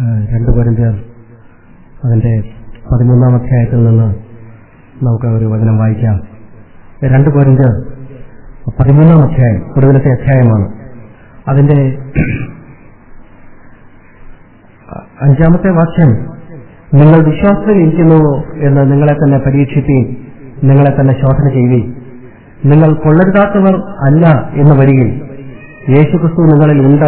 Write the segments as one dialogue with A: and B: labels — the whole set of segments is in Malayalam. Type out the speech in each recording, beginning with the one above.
A: രണ്ട് കൊരിന്ത്യർ അതിന്റെ പതിമൂന്നാം അധ്യായത്തിൽ നിന്ന് നമുക്ക് ഒരു വചനം വായിക്കാം രണ്ട് കൊരിന്ത്യർ പതിമൂന്നാം അധ്യായം ഒടുവിലത്തെ അധ്യായമാണ് അതിന്റെ അഞ്ചാമത്തെ വാക്യം നിങ്ങൾ വിശ്വാസത്തിൽ ഇരിക്കുന്നുവോ എന്ന് നിങ്ങളെ തന്നെ പരീക്ഷിക്കുകയും നിങ്ങളെ തന്നെ ശോധന ചെയ്യുകയും നിങ്ങൾ കൊള്ളരുതാത്തവർ അല്ല എന്ന് വരികയും യേശുക്രിസ്തു നിങ്ങളിൽ ഉണ്ട്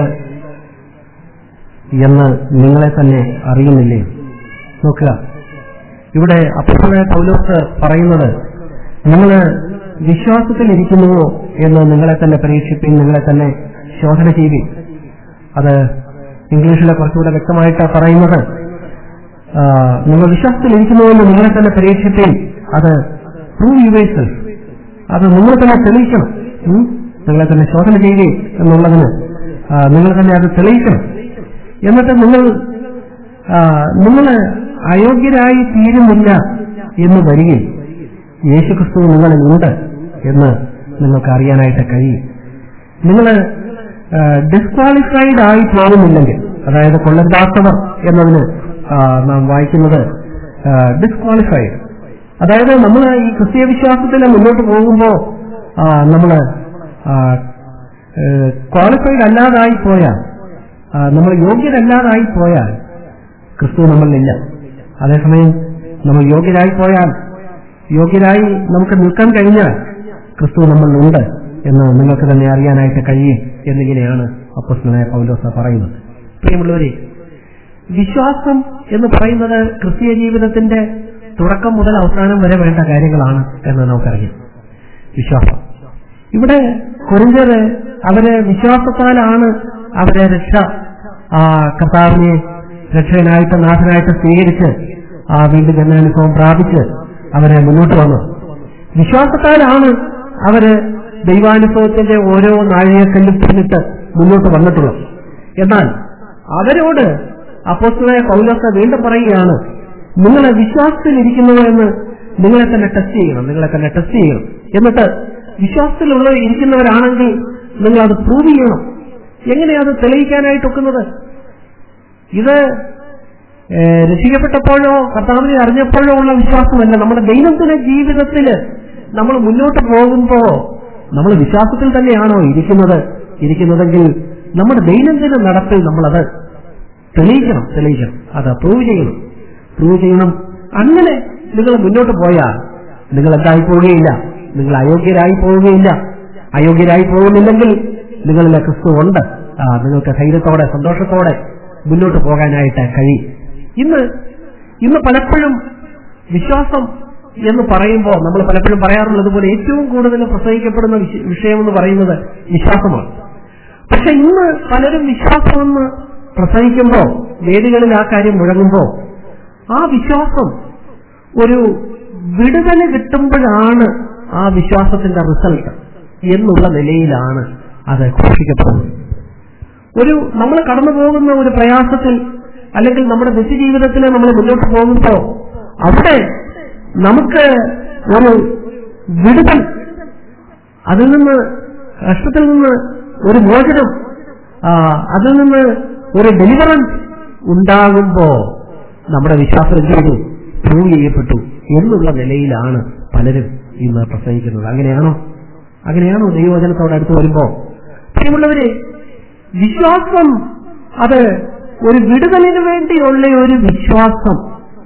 A: എന്ന് നിങ്ങളെ തന്നെ അറിയുന്നില്ലേ നോക്കുക ഇവിടെ അപ്പുറമായ പൗലോസ് പറയുന്നത് നിങ്ങൾ വിശ്വാസത്തിൽ ഇരിക്കുന്നുവോ എന്ന് നിങ്ങളെ തന്നെ പരീക്ഷിപ്പിൻ നിങ്ങളെ തന്നെ ശോധന ചെയ്യുകയും അത് ഇംഗ്ലീഷിലെ കുറച്ചുകൂടെ വ്യക്തമായിട്ട് പറയുന്നത് നിങ്ങൾ വിശ്വാസത്തിൽ ഇരിക്കുന്നുവോ എന്ന് നിങ്ങളെ തന്നെ പരീക്ഷിപ്പിൻ അത് പ്രൂവ് യുവേഴ്സൽ അത് നിങ്ങൾ തന്നെ തെളിയിക്കണം നിങ്ങളെ തന്നെ ശോധന ചെയ്യുകയും എന്നുള്ളതിന് നിങ്ങൾ തന്നെ അത് തെളിയിക്കണം എന്നിട്ട് നിങ്ങൾ നിങ്ങൾ അയോഗ്യരായി തീരുന്നില്ല എന്ന് വരികയും യേശുക്രിസ്തു നിങ്ങളിൽ ഉണ്ട് എന്ന് നിങ്ങൾക്ക് അറിയാനായിട്ട് കഴിയും നിങ്ങൾ ഡിസ്ക്വാളിഫൈഡ് ആയി പോകുന്നില്ലെങ്കിൽ അതായത് കൊള്ളരുതാത്തവർ എന്നതിന് നാം വായിക്കുന്നത് ഡിസ്ക്വാളിഫൈഡ് അതായത് നമ്മൾ ഈ ക്രിസ്തീയ വിശ്വാസത്തിൽ മുന്നോട്ട് പോകുമ്പോൾ നമ്മൾ ക്വാളിഫൈഡ് അല്ലാതായി പോയാൽ നമ്മൾ യോഗ്യരല്ലാതായി പോയാൽ ക്രിസ്തു നമ്മളിലില്ല അതേസമയം നമ്മൾ യോഗ്യരായി പോയാൽ യോഗ്യരായി നമുക്ക് നിൽക്കാൻ കഴിഞ്ഞാൽ ക്രിസ്തു നമ്മളിലുണ്ട് എന്ന് നിങ്ങൾക്ക് തന്നെ അറിയാനായിട്ട് കഴിയും എന്നിങ്ങനെയാണ് അപ്പസ്നായ പൗലോസ പറയുന്നത് പ്രിയമുള്ളവരെ വിശ്വാസം എന്ന് പറയുന്നത് ക്രിസ്തീയ ജീവിതത്തിന്റെ തുടക്കം മുതൽ അവസാനം വരെ വേണ്ട കാര്യങ്ങളാണ് എന്ന് നമുക്കറിയാം വിശ്വാസം ഇവിടെ കുറിഞ്ഞത് അവരെ വിശ്വാസത്താലാണ് അവരെ രക്ഷ ആ കർത്താവിനെ രക്ഷകനായിട്ട് നാഥനായിട്ട് സ്വീകരിച്ച് ആ വീണ്ടും ജന്മാനുഭവം പ്രാപിച്ച് അവരെ മുന്നോട്ട് വന്നു വിശ്വാസത്താലാണ് അവര് ദൈവാനുഭവത്തിന്റെ ഓരോ നാഴികക്കല്ലും പിന്നിട്ട് മുന്നോട്ട് വന്നിട്ടുള്ളത് എന്നാൽ അവരോട് അപ്പോസ്തലായ പൗലോസ വീണ്ടും പറയുകയാണ് നിങ്ങളെ വിശ്വാസത്തിൽ എന്ന് നിങ്ങളെ തന്നെ ടെസ്റ്റ് ചെയ്യണം നിങ്ങളെ തന്നെ ടെസ്റ്റ് ചെയ്യണം എന്നിട്ട് വിശ്വാസത്തിലുള്ള ഇരിക്കുന്നവരാണെങ്കിൽ നിങ്ങൾ അത് പ്രൂവ് ചെയ്യണം എങ്ങനെയത് തെളിയിക്കാനായിട്ട് ഒക്കുന്നത് ഇത് രക്ഷിക്കപ്പെട്ടപ്പോഴോ കർത്താവിനെ അറിഞ്ഞപ്പോഴോ ഉള്ള വിശ്വാസമല്ല നമ്മുടെ ദൈനംദിന ജീവിതത്തിൽ നമ്മൾ മുന്നോട്ട് പോകുമ്പോ നമ്മൾ വിശ്വാസത്തിൽ തന്നെയാണോ ഇരിക്കുന്നത് ഇരിക്കുന്നതെങ്കിൽ നമ്മുടെ ദൈനംദിന നടപ്പിൽ നമ്മളത് തെളിയിക്കണം തെളിയിക്കണം അത് പ്രൂവ് ചെയ്യണം പ്രൂവ് ചെയ്യണം അങ്ങനെ നിങ്ങൾ മുന്നോട്ട് പോയാൽ നിങ്ങൾ എന്തായി പോവുകയില്ല നിങ്ങൾ അയോഗ്യരായി പോവുകയില്ല അയോഗ്യരായി പോകുന്നില്ലെങ്കിൽ നിങ്ങളിലെ ക്രിസ്തു ഉണ്ട് നിങ്ങൾക്ക് ധൈര്യത്തോടെ സന്തോഷത്തോടെ മുന്നോട്ട് പോകാനായിട്ട് കഴിയും ഇന്ന് ഇന്ന് പലപ്പോഴും വിശ്വാസം എന്ന് പറയുമ്പോൾ നമ്മൾ പലപ്പോഴും പറയാറുള്ളത് പോലെ ഏറ്റവും കൂടുതൽ പ്രസംഗിക്കപ്പെടുന്ന വിഷയം എന്ന് പറയുന്നത് വിശ്വാസമാണ് പക്ഷെ ഇന്ന് പലരും വിശ്വാസമെന്ന് പ്രസംഗിക്കുമ്പോൾ വേദികളിൽ ആ കാര്യം മുഴങ്ങുമ്പോൾ ആ വിശ്വാസം ഒരു വിടുതൽ കിട്ടുമ്പോഴാണ് ആ വിശ്വാസത്തിന്റെ റിസൾട്ട് എന്നുള്ള നിലയിലാണ് അത് ഘോഷിക്കപ്പെടുന്നത് ഒരു നമ്മൾ കടന്നു പോകുന്ന ഒരു പ്രയാസത്തിൽ അല്ലെങ്കിൽ നമ്മുടെ നിത്യജീവിതത്തിൽ നമ്മൾ മുന്നോട്ട് പോകുമ്പോൾ അവിടെ നമുക്ക് ഒരു വിടുതൽ അതിൽ നിന്ന് കഷ്ടത്തിൽ നിന്ന് ഒരു മോചനം അതിൽ നിന്ന് ഒരു ഡെലിവറൻസ് ഉണ്ടാകുമ്പോ നമ്മുടെ വിശ്വാസം എന്ത് ചെയ്തു പ്രൂവ് ചെയ്യപ്പെട്ടു എന്നുള്ള നിലയിലാണ് പലരും ഇന്ന് പ്രസംഗിക്കുന്നത് അങ്ങനെയാണോ അങ്ങനെയാണോ ദൈവവചനത്തോട് അടുത്ത് വരുമ്പോ പ്രിയമുള്ളവരെ വിശ്വാസം അത് ഒരു വിടുതലിന് വേണ്ടിയുള്ള ഒരു വിശ്വാസം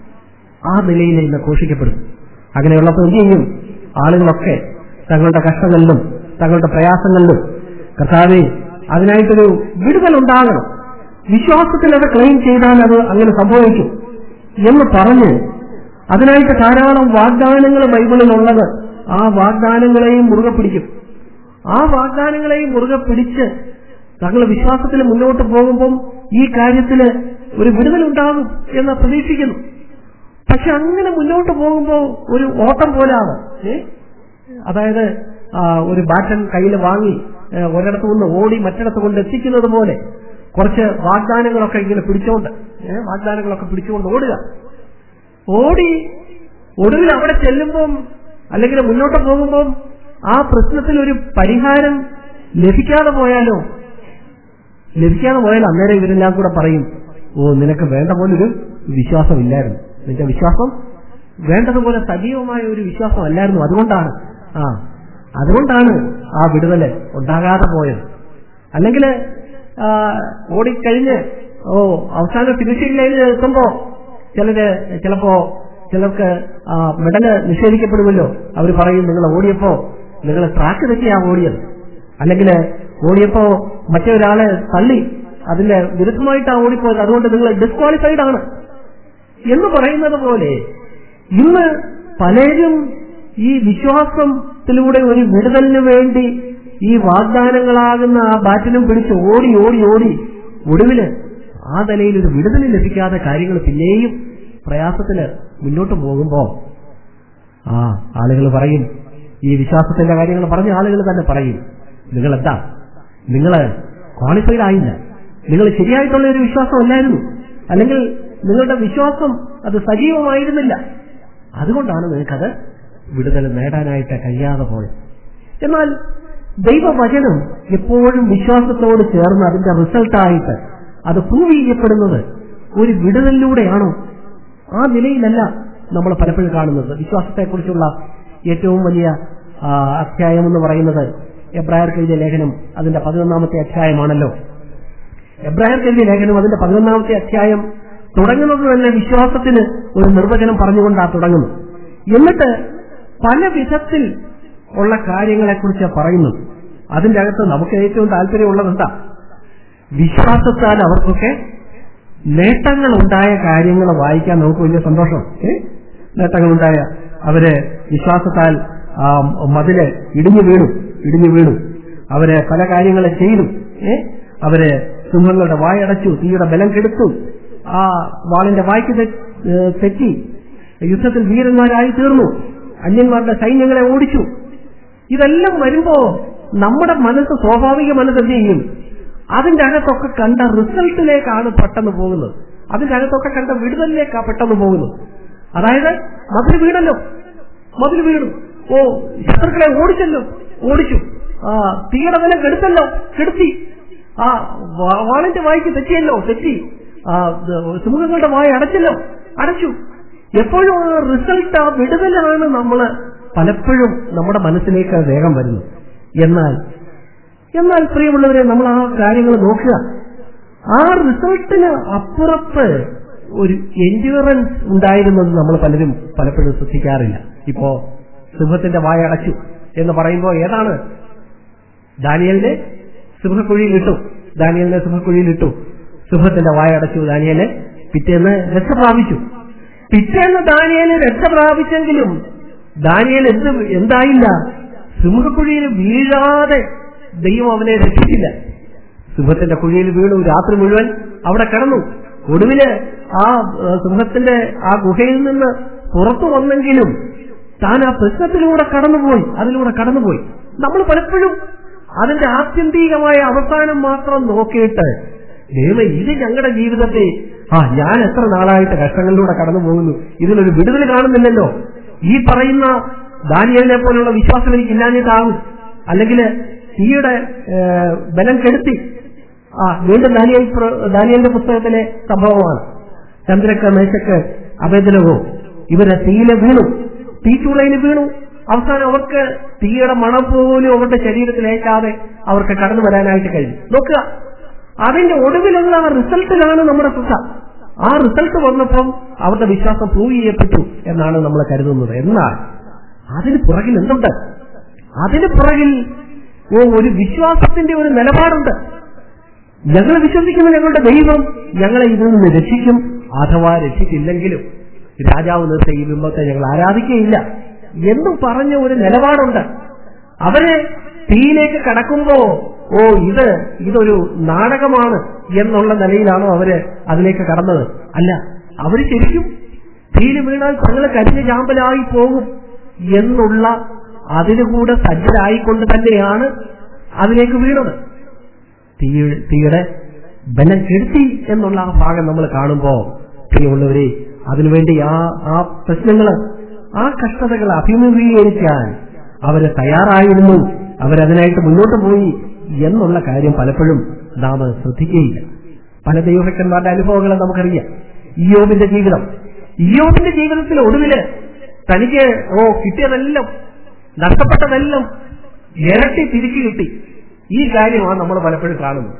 A: ആ നിലയിൽ ഇന്ന് ഘോഷിക്കപ്പെടും അങ്ങനെയുള്ളപ്പോൾ എന്ത് ചെയ്യും ആളുകളൊക്കെ തങ്ങളുടെ കഷ്ടങ്ങളിലും തങ്ങളുടെ പ്രയാസങ്ങളിലും കർത്താവെ അതിനായിട്ടൊരു വിടുതൽ ഉണ്ടാകണം വിശ്വാസത്തിൽ അത് ക്ലെയിം ചെയ്താൽ അത് അങ്ങനെ സംഭവിക്കും എന്ന് പറഞ്ഞ് അതിനായിട്ട് ധാരാളം വാഗ്ദാനങ്ങൾ ബൈബിളിലുള്ളത് ആ വാഗ്ദാനങ്ങളെയും മുറുകെ പിടിക്കും ആ വാഗ്ദാനങ്ങളെയും മുറുകെ പിടിച്ച് തങ്ങൾ വിശ്വാസത്തിൽ മുന്നോട്ട് പോകുമ്പം ഈ കാര്യത്തിൽ ഒരു വിടുതലുണ്ടാകും എന്ന് പ്രതീക്ഷിക്കുന്നു പക്ഷെ അങ്ങനെ മുന്നോട്ട് പോകുമ്പോൾ ഒരു ഓട്ടം പോലാണ് അതായത് ഒരു ബാറ്റൻ കയ്യിൽ വാങ്ങി ഒരിടത്തു നിന്ന് ഓടി മറ്റിടത്ത് കൊണ്ട് എത്തിക്കുന്നത് പോലെ കുറച്ച് വാഗ്ദാനങ്ങളൊക്കെ ഇങ്ങനെ പിടിച്ചോണ്ട് വാഗ്ദാനങ്ങളൊക്കെ പിടിച്ചുകൊണ്ട് ഓടുക ഓടി ഒടുവിൽ അവിടെ ചെല്ലുമ്പം അല്ലെങ്കിൽ മുന്നോട്ട് പോകുമ്പം ആ പ്രശ്നത്തിൽ ഒരു പരിഹാരം ലഭിക്കാതെ പോയാലോ ലഭിക്കാതെ പോയാൽ അന്നേരം ഇവരെല്ലാം കൂടെ പറയും ഓ നിനക്ക് വേണ്ട പോലൊരു വിശ്വാസം ഇല്ലായിരുന്നു നിന്റെ വിശ്വാസം വേണ്ടതുപോലെ സജീവമായ ഒരു വിശ്വാസം അല്ലായിരുന്നു അതുകൊണ്ടാണ് ആ അതുകൊണ്ടാണ് ആ വിടുതല് ഉണ്ടാകാതെ പോയത് അല്ലെങ്കിൽ ഓടിക്കഴിഞ്ഞ് ഓ അവസാന ഫിനിഷിംഗ് ലൈനിൽ എത്തുമ്പോ ചിലര് ചിലപ്പോ ചിലർക്ക് ആ, മെഡല് നിഷേധിക്കപ്പെടുമല്ലോ അവർ പറയും നിങ്ങൾ ഓടിയപ്പോ നിങ്ങൾ ട്രാക്ക് തെറ്റിയാ ഓടിയത് അല്ലെങ്കിൽ ഓടിയപ്പോ മറ്റൊരാളെ തള്ളി അതിന്റെ വിരുദ്ധമായിട്ടാ ഓടിപ്പോയത് അതുകൊണ്ട് നിങ്ങൾ ഡിസ്ക്വാളിഫൈഡ് ആണ് എന്ന് പറയുന്നത് പോലെ ഇന്ന് പലരും ഈ വിശ്വാസത്തിലൂടെ ഒരു വിടുതലിന് വേണ്ടി ഈ വാഗ്ദാനങ്ങളാകുന്ന ആ ബാറ്റിനും പിടിച്ച് ഓടി ഓടി ഓടി ഒടുവില് ആ നിലയിൽ ഒരു വിടുതൽ ലഭിക്കാതെ കാര്യങ്ങൾ പിന്നെയും പ്രയാസത്തില് മുന്നോട്ട് പോകുമ്പോ ആ ആളുകൾ പറയും ഈ വിശ്വാസത്തിന്റെ കാര്യങ്ങൾ പറഞ്ഞ ആളുകൾ തന്നെ പറയും നിങ്ങൾ എന്താ നിങ്ങൾ ക്വാളിഫൈഡ് ആയില്ല നിങ്ങൾ ശരിയായിട്ടുള്ള ഒരു വിശ്വാസം അല്ലായിരുന്നു അല്ലെങ്കിൽ നിങ്ങളുടെ വിശ്വാസം അത് സജീവമായിരുന്നില്ല അതുകൊണ്ടാണ് നിങ്ങൾക്കത് വിടുതൽ നേടാനായിട്ട് കഴിയാതെ പോയത് എന്നാൽ ദൈവവചനം എപ്പോഴും വിശ്വാസത്തോട് ചേർന്ന് അതിന്റെ റിസൾട്ടായിട്ട് അത് പ്രൂവ് ചെയ്യപ്പെടുന്നത് ഒരു വിടുതലിലൂടെയാണോ ആ നിലയിലല്ല നമ്മൾ പലപ്പോഴും കാണുന്നത് വിശ്വാസത്തെക്കുറിച്ചുള്ള ഏറ്റവും വലിയ ആ, അധ്യായം എന്ന് പറയുന്നത് എബ്രായർക്ക് എഴുതിയ ലേഖനം അതിന്റെ പതിനൊന്നാമത്തെ അധ്യായമാണല്ലോ എബ്രായർക്ക് എഴുതിയ ലേഖനം അതിന്റെ പതിനൊന്നാമത്തെ അധ്യായം തുടങ്ങുന്നത് തന്നെ വിശ്വാസത്തിന് ഒരു നിർവചനം പറഞ്ഞുകൊണ്ടാണ് തുടങ്ങുന്നത് എന്നിട്ട് പല വിധത്തിൽ ഉള്ള കാര്യങ്ങളെക്കുറിച്ച് പറയുന്നു അതിന്റെ അകത്ത് നമുക്ക് ഏറ്റവും താല്പര്യമുള്ളത് എന്താ വിശ്വാസത്താൽ അവർക്കൊക്കെ നേട്ടങ്ങൾ ഉണ്ടായ കാര്യങ്ങൾ വായിക്കാൻ നമുക്ക് വലിയ സന്തോഷം ഏ? നേട്ടങ്ങളുണ്ടായ അവര് വിശ്വാസത്താൽ ആ മതില് ഇടിഞ്ഞു വീണു ഇടിഞ്ഞു വീണു അവര് പല കാര്യങ്ങളെ ചെയ്തു ഏ? അവര് സിംഹങ്ങളുടെ വായടച്ചു തീയുടെ ബലം കെടുത്തു ആ വാളിന്റെ വായ്ക്ക് തെ- ഏ, തെറ്റി യുദ്ധത്തിൽ വീരന്മാരായി തീർന്നു അന്യന്മാരുടെ സൈന്യങ്ങളെ ഓടിച്ചു ഇതെല്ലാം വരുമ്പോ നമ്മുടെ മനസ്സ് സ്വാഭാവിക മനസ്സ് എന്ത് ചെയ്യും അതിന്റെ അകത്തൊക്കെ കണ്ട റിസൾട്ടിലേക്കാണ് പെട്ടെന്ന് പോകുന്നത് അതിന്റെ അകത്തൊക്കെ കണ്ട വിടുതലിലേക്കാണ് പെട്ടെന്ന് പോകുന്നത് അതായത് മതിൽ വീണല്ലോ മതിൽ വീണു ഓ ശത്രുക്കളെ ഓടിച്ചല്ലോ ഓടിച്ചു ആ തീയുടെ വില കെടുത്തല്ലോ കെടുത്തി ആ വാ- വാളിന്റെ വായിക്ക് തെറ്റിയല്ലോ തെറ്റി ആ ദ- സിംഹങ്ങളുടെ വായ അടച്ചല്ലോ അടച്ചു എപ്പോഴും ആ റിസൾട്ട് ആ വിടുതലാണ് നമ്മൾ പലപ്പോഴും നമ്മുടെ മനസ്സിലേക്ക് വേഗം വരുന്നത് എന്നാൽ എന്നാൽ പ്രിയമുള്ളവരെ നമ്മൾ ആ കാര്യങ്ങൾ നോക്കുക ആ റിസൾട്ടിന് അപ്പുറത്ത് ഒരു എൻഡ്യൂറൻസ് ഉണ്ടായിരുന്നത് നമ്മൾ പലരും പലപ്പോഴും ശ്രദ്ധിക്കാറില്ല ഇപ്പോ സിംഹത്തിന്റെ വായ അടച്ചു എന്ന് പറയുമ്പോൾ ഏതാണ് ദാനിയലിനെ സിംഹക്കുഴിയിൽ ഇട്ടു ദാനിയലിനെ സിംഹക്കുഴിയിൽ ഇട്ടു സിംഹത്തിന്റെ വായ അടച്ചു ദാനിയലെ പിറ്റേന്ന് രക്ഷ പ്രാപിച്ചു പിറ്റേന്ന് ദാനിയല് രക്ഷ പ്രാപിച്ചെങ്കിലും ദാനിയൽ എന്ത് എന്തായില്ല സിംഹക്കുഴിയിൽ വീഴാതെ ദൈവം അവനെ രക്ഷിച്ചില്ല സിംഹത്തിന്റെ കുഴിയിൽ വീണു രാത്രി മുഴുവൻ അവിടെ കിടന്നു ഒടുവില് ആ ഏ, സിംഹത്തിന്റെ ആ ഗുഹയിൽ നിന്ന് പുറത്തു വന്നെങ്കിലും താൻ ആ പ്രശ്നത്തിലൂടെ കടന്നുപോയി അതിലൂടെ കടന്നുപോയി നമ്മൾ പലപ്പോഴും അതിന്റെ ആത്യന്തികമായ അവസാനം മാത്രം നോക്കിയിട്ട് ദൈവം ഇത് ഞങ്ങളുടെ ജീവിതത്തെ ആ ഞാൻ എത്ര നാളായിട്ട് കഷ്ടങ്ങളിലൂടെ കടന്നു പോകുന്നു ഇതിനൊരു വിടുതൽ കാണുന്നില്ലല്ലോ ഈ പറയുന്ന ദാനിയലിനെ പോലുള്ള വിശ്വാസം എനിക്ക് ഇല്ലാഞ്ഞിട്ടാവും അല്ലെങ്കിൽ തീയുടെ ഏ, ബലം കെടുത്തി ആ വീണ്ടും ദാനിയൽ പ്ര- ദാനിയലിന്റെ പുസ്തകത്തിലെ സംഭവമാണ് ചന്ദ്രക്ക മേശക്ക് അഭേദനവും ഇവരെ തീയിലെ വീണു തീച്ചുളയിൽ വീണു അവസാനം അവർക്ക് തീയുടെ മണം പോലും അവരുടെ ശരീരത്തിലേക്കാതെ അവർക്ക് കടന്നു വരാനായിട്ട് കഴിഞ്ഞു നോക്കുക അതിന്റെ ഒടുവിലുള്ള ആ റിസൾട്ടിലാണ് നമ്മുടെ ശ്രദ്ധ ആ റിസൾട്ട് വന്നപ്പം അവരുടെ വിശ്വാസം പ്രൂവ് ചെയ്യപ്പെട്ടു എന്നാണ് നമ്മൾ കരുതുന്നത് എന്നാൽ അതിന് പുറകിൽ എന്തുണ്ട് അതിന് പുറകിൽ ഓ ഒരു വിശ്വാസത്തിന്റെ ഒരു നിലപാടുണ്ട് ഞങ്ങൾ വിശ്വസിക്കുന്ന ഞങ്ങളുടെ ദൈവം ഞങ്ങളെ ഇതിൽ നിന്ന് രക്ഷിക്കും അഥവാ രക്ഷിച്ചില്ലെങ്കിലും രാജാവ് നിർത്ത ഈ ബിംബത്തെ ഞങ്ങൾ ആരാധിക്കുകയില്ല എന്നും പറഞ്ഞ ഒരു നിലപാടുണ്ട് അവര് തീയിലേക്ക് കടക്കുമ്പോ ഓ ഇത് ഇതൊരു നാടകമാണ് എന്നുള്ള നിലയിലാണോ അവര് അതിലേക്ക് കടന്നത് അല്ല അവര് ശരിക്കും തീയിൽ വീണാൽ തങ്ങൾ കരിഞ്ഞ ചാമ്പലായി പോകും എന്നുള്ള അതിനുകൂടെ സജ്ജരായിക്കൊണ്ട് തന്നെയാണ് അതിലേക്ക് വീണത് തീ തീയുടെ ബലം കെടുത്തി എന്നുള്ള ആ ഭാഗം നമ്മൾ കാണുമ്പോ പ്രിയമുള്ളവരെ അതിനുവേണ്ടി ആ ആ പ്രശ്നങ്ങള് ആ കഷ്ടതകൾ അഭിമുഖീകരിക്കാൻ അവര് തയ്യാറായിരുന്നു അവരതിനായിട്ട് മുന്നോട്ട് പോയി എന്നുള്ള കാര്യം പലപ്പോഴും നാം ശ്രദ്ധിക്കുകയില്ല പല ദൈവഭക്തന്മാരുടെ അനുഭവങ്ങൾ നമുക്കറിയാം ഇയോബിന്റെ ജീവിതം ഇയോബിന്റെ ജീവിതത്തിൽ ഒടുവില് തനിക്ക് ഓ കിട്ടിയതെല്ലാം നഷ്ടപ്പെട്ടതെല്ലാം ഇരട്ടി തിരിച്ചു കിട്ടി ഈ കാര്യമാണ് നമ്മൾ പലപ്പോഴും കാണുന്നത്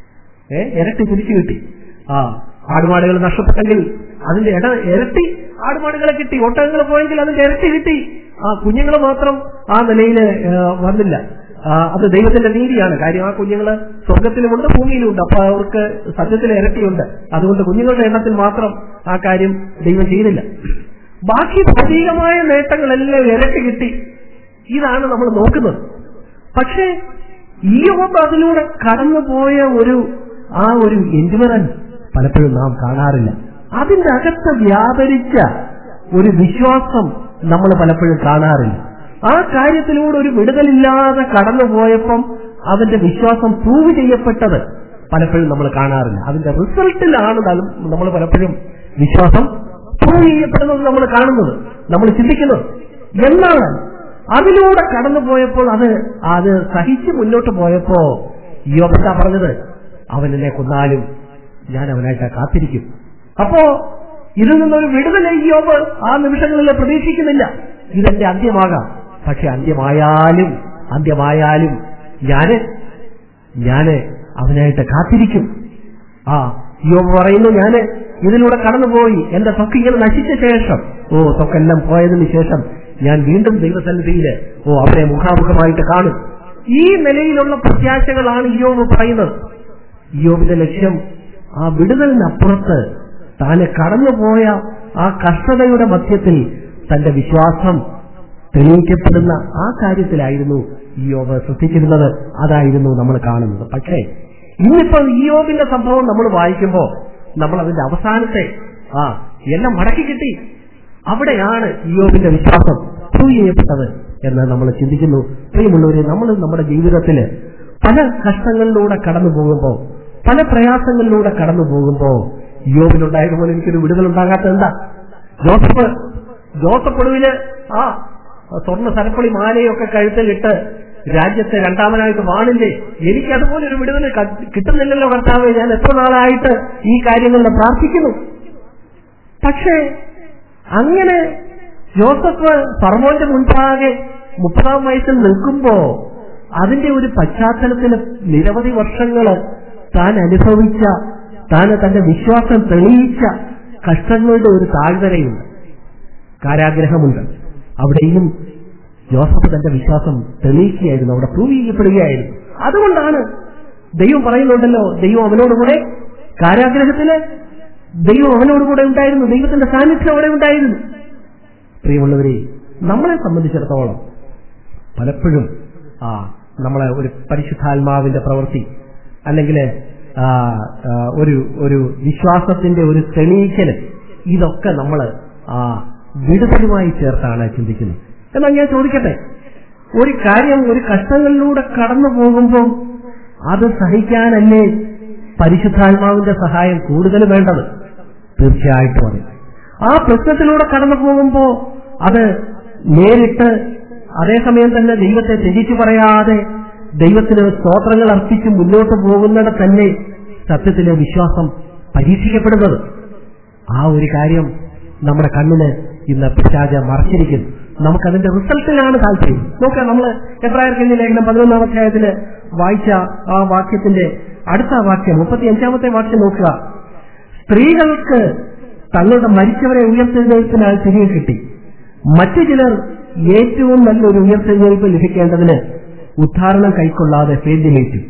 A: ഏ ഇരട്ടി തിരിച്ചു കിട്ടി ആ ആടുമാടുകൾ നഷ്ടപ്പെട്ടെങ്കിൽ അതിന്റെ ഇട ഇരട്ടി ആടുമാടുകളെ കിട്ടി ഒട്ടകങ്ങൾ പോയെങ്കിൽ അതിന്റെ ഇരട്ടി കിട്ടി ആ കുഞ്ഞുങ്ങൾ മാത്രം ആ നിലയിൽ വന്നില്ല ആ, അത് ദൈവത്തിന്റെ നീതിയാണ് കാര്യം ആ കുഞ്ഞുങ്ങള് സ്വർഗത്തിലുമുണ്ട് ഭൂമിയിലുമുണ്ട് അപ്പൊ അവർക്ക് സത്യത്തിൽ ഇരട്ടിയുണ്ട് അതുകൊണ്ട് കുഞ്ഞുങ്ങളുടെ എണ്ണത്തിൽ മാത്രം ആ കാര്യം ദൈവം ചെയ്തില്ല ബാക്കി ഭൗതികമായ നേട്ടങ്ങളെല്ലാം ഇരട്ടി കിട്ടി ഇതാണ് നമ്മൾ നോക്കുന്നത് പക്ഷേ ഈ യോബ് അതിലൂടെ കടന്നുപോയ ഒരു ആ ഒരു എൻജുവറൻസ് പലപ്പോഴും നാം കാണാറില്ല അതിന്റെ അകത്ത് വ്യാപരിച്ച ഒരു വിശ്വാസം നമ്മൾ പലപ്പോഴും കാണാറില്ല ആ കാര്യത്തിലൂടെ ഒരു വിടുതലില്ലാതെ കടന്നുപോയപ്പം അതിന്റെ വിശ്വാസം പ്രൂവ് ചെയ്യപ്പെട്ടത് പലപ്പോഴും നമ്മൾ കാണാറില്ല അതിന്റെ റിസൾട്ടിലാണ് നമ്മൾ പലപ്പോഴും വിശ്വാസം പ്രൂവ് ചെയ്യപ്പെടുന്നത് നമ്മൾ കാണുന്നത് നമ്മൾ ചിന്തിക്കുന്നത് എന്നാൽ അതിലൂടെ കടന്നുപോയപ്പോൾ അത് അത് സഹിച്ച് മുന്നോട്ട് പോയപ്പോ യോബത്ത പറഞ്ഞത് അവൻ എന്നെ കൊന്നാലും ഞാൻ അവനായിട്ട് കാത്തിരിക്കും അപ്പോ ഇതിൽ നിന്നൊരു വിടുതൽ ഈ യോബ് ആ നിമിഷങ്ങളിൽ പ്രതീക്ഷിക്കുന്നില്ല ഇതെന്റെ അന്ത്യമാകാം പക്ഷെ അന്ത്യമായാലും അന്ത്യമായാലും ഞാന് ഞാന് അവനായിട്ട് കാത്തിരിക്കും ആ യോബ് പറയുന്നു ഞാന് ഇതിലൂടെ കടന്നുപോയി എന്റെ തൊക്ക് ഇങ്ങനെ നശിച്ച ശേഷം ഓ തൊക്കെല്ലാം പോയതിനു ശേഷം ഞാൻ വീണ്ടും ദൈവസന്നിധിയില് ഓ അവരെ മുഖാമുഖമായിട്ട് കാണും ഈ നിലയിലുള്ള പ്രത്യാശകളാണ് യോബ് പറയുന്നത് യോബിന്റെ ലക്ഷ്യം ആ വിടുതലിനപ്പുറത്ത് താന് കടന്നുപോയ ആ കഷ്ടതയുടെ മധ്യത്തിൽ തന്റെ വിശ്വാസം തെളിയിക്കപ്പെടുന്ന ആ കാര്യത്തിലായിരുന്നു യോബ് ശ്രദ്ധിച്ചിരുന്നത് അതായിരുന്നു നമ്മൾ കാണുന്നത് പക്ഷേ ഇന്നിപ്പോ ഇയോബിന്റെ സംഭവം നമ്മൾ വായിക്കുമ്പോൾ നമ്മൾ അതിന്റെ അവസാനത്തെ ആ എല്ലാം മടക്കി കിട്ടി അവിടെയാണ് ഇയോബിന്റെ വിശ്വാസം പ്രൂവ് ചെയ്യപ്പെട്ടത് എന്ന് നമ്മൾ ചിന്തിക്കുന്നു പ്രിയമുള്ളവരെ നമ്മൾ നമ്മുടെ ജീവിതത്തിൽ പല കഷ്ടങ്ങളിലൂടെ കടന്നു പോകുമ്പോൾ പല പ്രയാസങ്ങളിലൂടെ കടന്നു പോകുമ്പോൾ യോബിനുണ്ടായതുപോലെ എനിക്കൊരു വിടുതൽ ഉണ്ടാകാത്ത എന്താ ജോസഫ് ജോസഫ് ഒടുവില് ആ സ്വർണ്ണ സരപ്പളി മാലയൊക്കെ കഴുത്തിലിട്ട് രാജ്യത്തെ രണ്ടാമനായിട്ട് വാണില്ലേ എനിക്ക് അതുപോലെ ഒരു വിടുതൽ ക- കിട്ടുന്നില്ലല്ലോ കർത്താവ് ഞാൻ എത്ര നാളായിട്ട് ഈ കാര്യങ്ങളിൽ പ്രാർത്ഥിക്കുന്നു പക്ഷേ അങ്ങനെ ജോസഫ് ഫർമോന്റെ മുൻപാകെ മുപ്പതാം വയസ്സിൽ നിൽക്കുമ്പോ അതിന്റെ ഒരു പശ്ചാത്തലത്തിൽ നിരവധി വർഷങ്ങള് താൻ അനുഭവിച്ച താൻ തന്റെ വിശ്വാസം തെളിയിച്ച കഷ്ടങ്ങളുടെ ഒരു താഴ്വരയുണ്ട് കാരാഗ്രഹമുണ്ട് അവിടെയും ജോസഫ് തന്റെ വിശ്വാസം തെളിയിക്കുകയായിരുന്നു അവിടെ പ്രൂവ് ചെയ്യപ്പെടുകയായിരുന്നു അതുകൊണ്ടാണ് ദൈവം പറയുന്നുണ്ടല്ലോ ദൈവം അവനോടുകൂടെ കാരാഗ്രഹത്തില് ദൈവം അവനോടുകൂടെ ഉണ്ടായിരുന്നു ദൈവത്തിന്റെ സാന്നിധ്യം അവിടെ ഉണ്ടായിരുന്നു പ്രിയമുള്ളവരെ നമ്മളെ സംബന്ധിച്ചിടത്തോളം പലപ്പോഴും ആ നമ്മളെ ഒരു പരിശുദ്ധാത്മാവിന്റെ പ്രവൃത്തി അല്ലെങ്കിൽ ഒരു ഒരു വിശ്വാസത്തിന്റെ ഒരു തെളിയിക്കല് ഇതൊക്കെ നമ്മൾ ആ വിടുതലുമായി ചേർത്താണ് ചിന്തിക്കുന്നത് എന്നാൽ ഞാൻ ചോദിക്കട്ടെ ഒരു കാര്യം ഒരു കഷ്ടങ്ങളിലൂടെ കടന്നു പോകുമ്പോൾ അത് സഹിക്കാനല്ലേ പരിശുദ്ധാത്മാവിന്റെ സഹായം കൂടുതൽ വേണ്ടത് തീർച്ചയായിട്ടും അതെ ആ പ്രശ്നത്തിലൂടെ കടന്നു പോകുമ്പോ അത് നേരിട്ട് അതേസമയം തന്നെ ദൈവത്തെ ത്യജിച്ചു പറയാതെ ദൈവത്തിന് സ്തോത്രങ്ങൾ അർപ്പിച്ച് മുന്നോട്ട് പോകുന്നിട തന്നെ സത്യത്തിലെ വിശ്വാസം പരീക്ഷിക്കപ്പെടുന്നത് ആ ഒരു കാര്യം നമ്മുടെ കണ്ണിന് ഇന്ന് പിശാച മറച്ചിരിക്കുന്നു നമുക്കതിന്റെ റിസൾട്ടിലാണ് താല്പര്യം നോക്കാം നമ്മൾ എബ്രായർക്കെന്ന ലേഖനം പതിനൊന്നാം അധ്യായത്തില് വായിച്ച ആ വാക്യത്തിന്റെ അടുത്ത വാക്യം മുപ്പത്തി അഞ്ചാമത്തെ വാക്യം നോക്കുക സ്ത്രീകൾക്ക് തങ്ങളുടെ മരിച്ചവരെ ഉയർത്തെഴുന്നേൽപ്പിനാൽ തിരികെ കിട്ടി മറ്റു ചിലർ ഏറ്റവും നല്ലൊരു ഉയർത്തെഴുന്നേൽപ്പ് ലഭിക്കേണ്ടതിന് ഉദ്ധാരണം കൈക്കൊള്ളാതെ ഫേദ്യമേറ്റു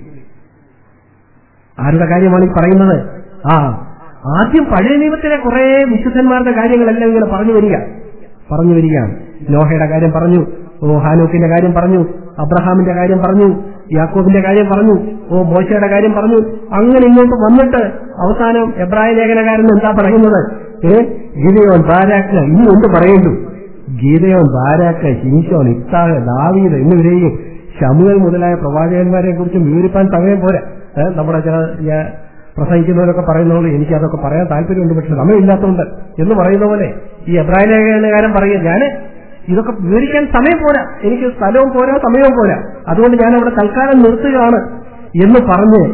A: ആരുടെ കാര്യമാണ് ഈ പറയുന്നത് ആ ആദ്യം പഴയ നിയമത്തിലെ കുറെ വിശുദ്ധന്മാരുടെ കാര്യങ്ങളെല്ലാം ഇങ്ങനെ പറഞ്ഞു വരിക പറഞ്ഞു വരികയാണ് നോഹയുടെ കാര്യം പറഞ്ഞു ഓ ഹാനോക്കിന്റെ കാര്യം പറഞ്ഞു അബ്രഹാമിന്റെ കാര്യം പറഞ്ഞു യാക്കോബിന്റെ കാര്യം പറഞ്ഞു ഓ മോശയുടെ കാര്യം പറഞ്ഞു അങ്ങനെ ഇങ്ങോട്ട് വന്നിട്ട് അവസാനം എബ്രായ ലേഖനകാരൻ എന്താ പറയുന്നത് ഏ ഗീതയോൻ ബാരാക്ക് ഇനി എന്ത് പറയേണ്ടു ഗീതയോൻ ബാരാക്ക് ശിനിശോൻ ഇത്താഹ് ദാവീദ് എന്നിവരെയും ഷമുകൾ മുതലായ പ്രവാചകന്മാരെ കുറിച്ച് വിവരിപ്പാൻ സമയം പോരാ ഏ, നമ്മുടെ ചില ഞാൻ പ്രസംഗിക്കുന്നവരൊക്കെ പറയുന്നതുകൊണ്ട് എനിക്ക് അതൊക്കെ പറയാൻ താല്പര്യമുണ്ട് പക്ഷെ സമയമില്ലാത്തതുകൊണ്ട് എന്ന് പറയുന്ന പോലെ ഈ എബ്രായ ലേഖനകാരൻ പറയുക ഞാൻ ഇതൊക്കെ വിവരിക്കാൻ സമയം പോരാ എനിക്ക് സ്ഥലവും പോരാ സമയവും പോരാ അതുകൊണ്ട് ഞാൻ അവിടെ തൽക്കാലം നിർത്തുകയാണ് എന്ന് പറഞ്ഞ്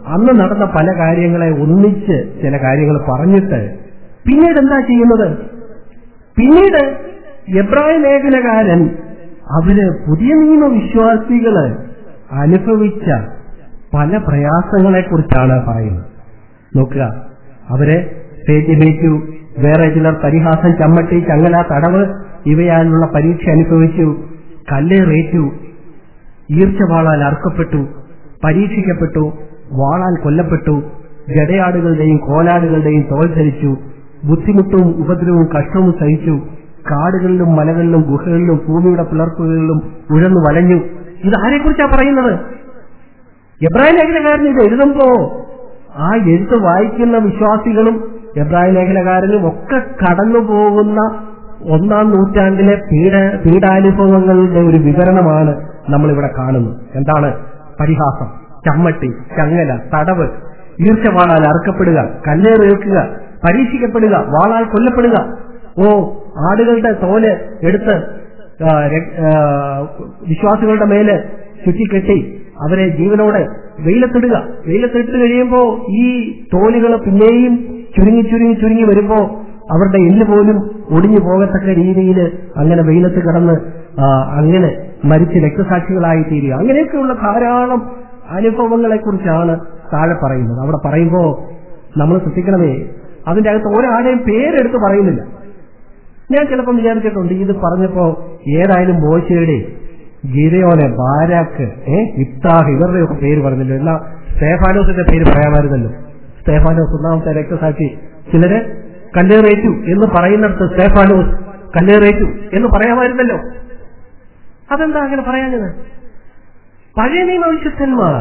A: അന്ന് നടന്ന പല കാര്യങ്ങളെ ഒന്നിച്ച് ചില കാര്യങ്ങൾ പറഞ്ഞിട്ട് പിന്നീട് എന്താ ചെയ്യുന്നത് പിന്നീട് എബ്രായ ലേഖനകാരൻ അവര് പുതിയ നിയമ വിശ്വാസികള് അനുഭവിച്ച പല പ്രയാസങ്ങളെ കുറിച്ചാണ് പറയുന്നത് നോക്കുക അവരെ പേറ്റുമേറ്റു വേറെ ചിലർ പരിഹാസം ചമ്മട്ടി ചങ്ങല തടവ് ഇവയാലുള്ള പരീക്ഷ അനുഭവിച്ചു കല്ലേറേറ്റു ഈർച്ചവാളാൽ അർക്കപ്പെട്ടു പരീക്ഷിക്കപ്പെട്ടു വാളാൽ കൊല്ലപ്പെട്ടു ജടയാടുകളുടെയും കോലാടുകളുടെയും തോൽ ധരിച്ചു ബുദ്ധിമുട്ടും ഉപദ്രവവും കഷ്ടവും സഹിച്ചു കാടുകളിലും മലകളിലും ഗുഹകളിലും ഭൂമിയുടെ പിളർപ്പുകളിലും ഉഴന്നു വലഞ്ഞു ഇത് ആരെക്കുറിച്ചാ പറയുന്നത് എബ്രാഹിം ലേഖനകാരൻ ഇത് എഴുതുമ്പോ ആ എഴുത്ത് വായിക്കുന്ന വിശ്വാസികളും എബ്രാഹിം ലേഖനകാരനും ഒക്കെ കടന്നു പോകുന്ന ഒന്നാം നൂറ്റാണ്ടിലെ പീഡ പീഡാനുഭവങ്ങളുടെ ഒരു വിവരണമാണ് നമ്മളിവിടെ കാണുന്നത് എന്താണ് പരിഹാസം ചമ്മട്ടി ചങ്ങല തടവ് ഈർച്ചവാളാൽ അറുക്കപ്പെടുക കല്ലേറേൽക്കുക പരീക്ഷിക്കപ്പെടുക വാളാൽ കൊല്ലപ്പെടുക ഓ ആടുകളുടെ തോല് എടുത്ത് ആ, ര- ആ, വിശ്വാസികളുടെ മേല് ചുറ്റിക്കെട്ടി അവരെ ജീവനോടെ വെയിലത്തിടുക വെയിലത്തിട്ട് കഴിയുമ്പോ ഈ തോലുകൾ പിന്നെയും ചുരുങ്ങി ചുരുങ്ങി ചുരുങ്ങി വരുമ്പോ അവരുടെ എല്ല് പോലും ഒടിഞ്ഞു പോകത്തക്ക രീതിയിൽ അങ്ങനെ വെയിലത്ത് കിടന്ന് ആ, അങ്ങനെ മരിച്ച് രക്തസാക്ഷികളായി തീരുക അങ്ങനെയൊക്കെയുള്ള ധാരാളം അനുഭവങ്ങളെ കുറിച്ചാണ് താഴെ പറയുന്നത് അവിടെ പറയുമ്പോ നമ്മൾ ശ്രദ്ധിക്കണമേ അതിന്റെ അകത്ത് ഒരാളെയും പേരെടുത്ത് പറയുന്നില്ല ഞാൻ ചിലപ്പം വിചാരിച്ചിട്ടുണ്ട് ഇത് പറഞ്ഞപ്പോ ഏതായാലും മോശയുടെ ഗിരയോനെ ബാരാക്ക് ഏ ഇഫ്താഹ് ഇവരുടെ ഒക്കെ പേര് പറഞ്ഞല്ലോ എന്നാ സ്തേഫാനോസിന്റെ പേര് പറയാമായിരുന്നല്ലോ സ്തേഫാനോസ് ഒന്നാമത്തെ രക്തസാക്ഷി ചിലര് കല്ലേറേറ്റു എന്ന് പറയുന്നിടത്ത് സ്തേഫാനോസ് കല്ലേറേറ്റു എന്ന് പറയാമായിരുന്നല്ലോ അതെന്താ അങ്ങനെ പറയാഞ്ഞത് പഴയ നിയമവിശുദ്ധന്മാർ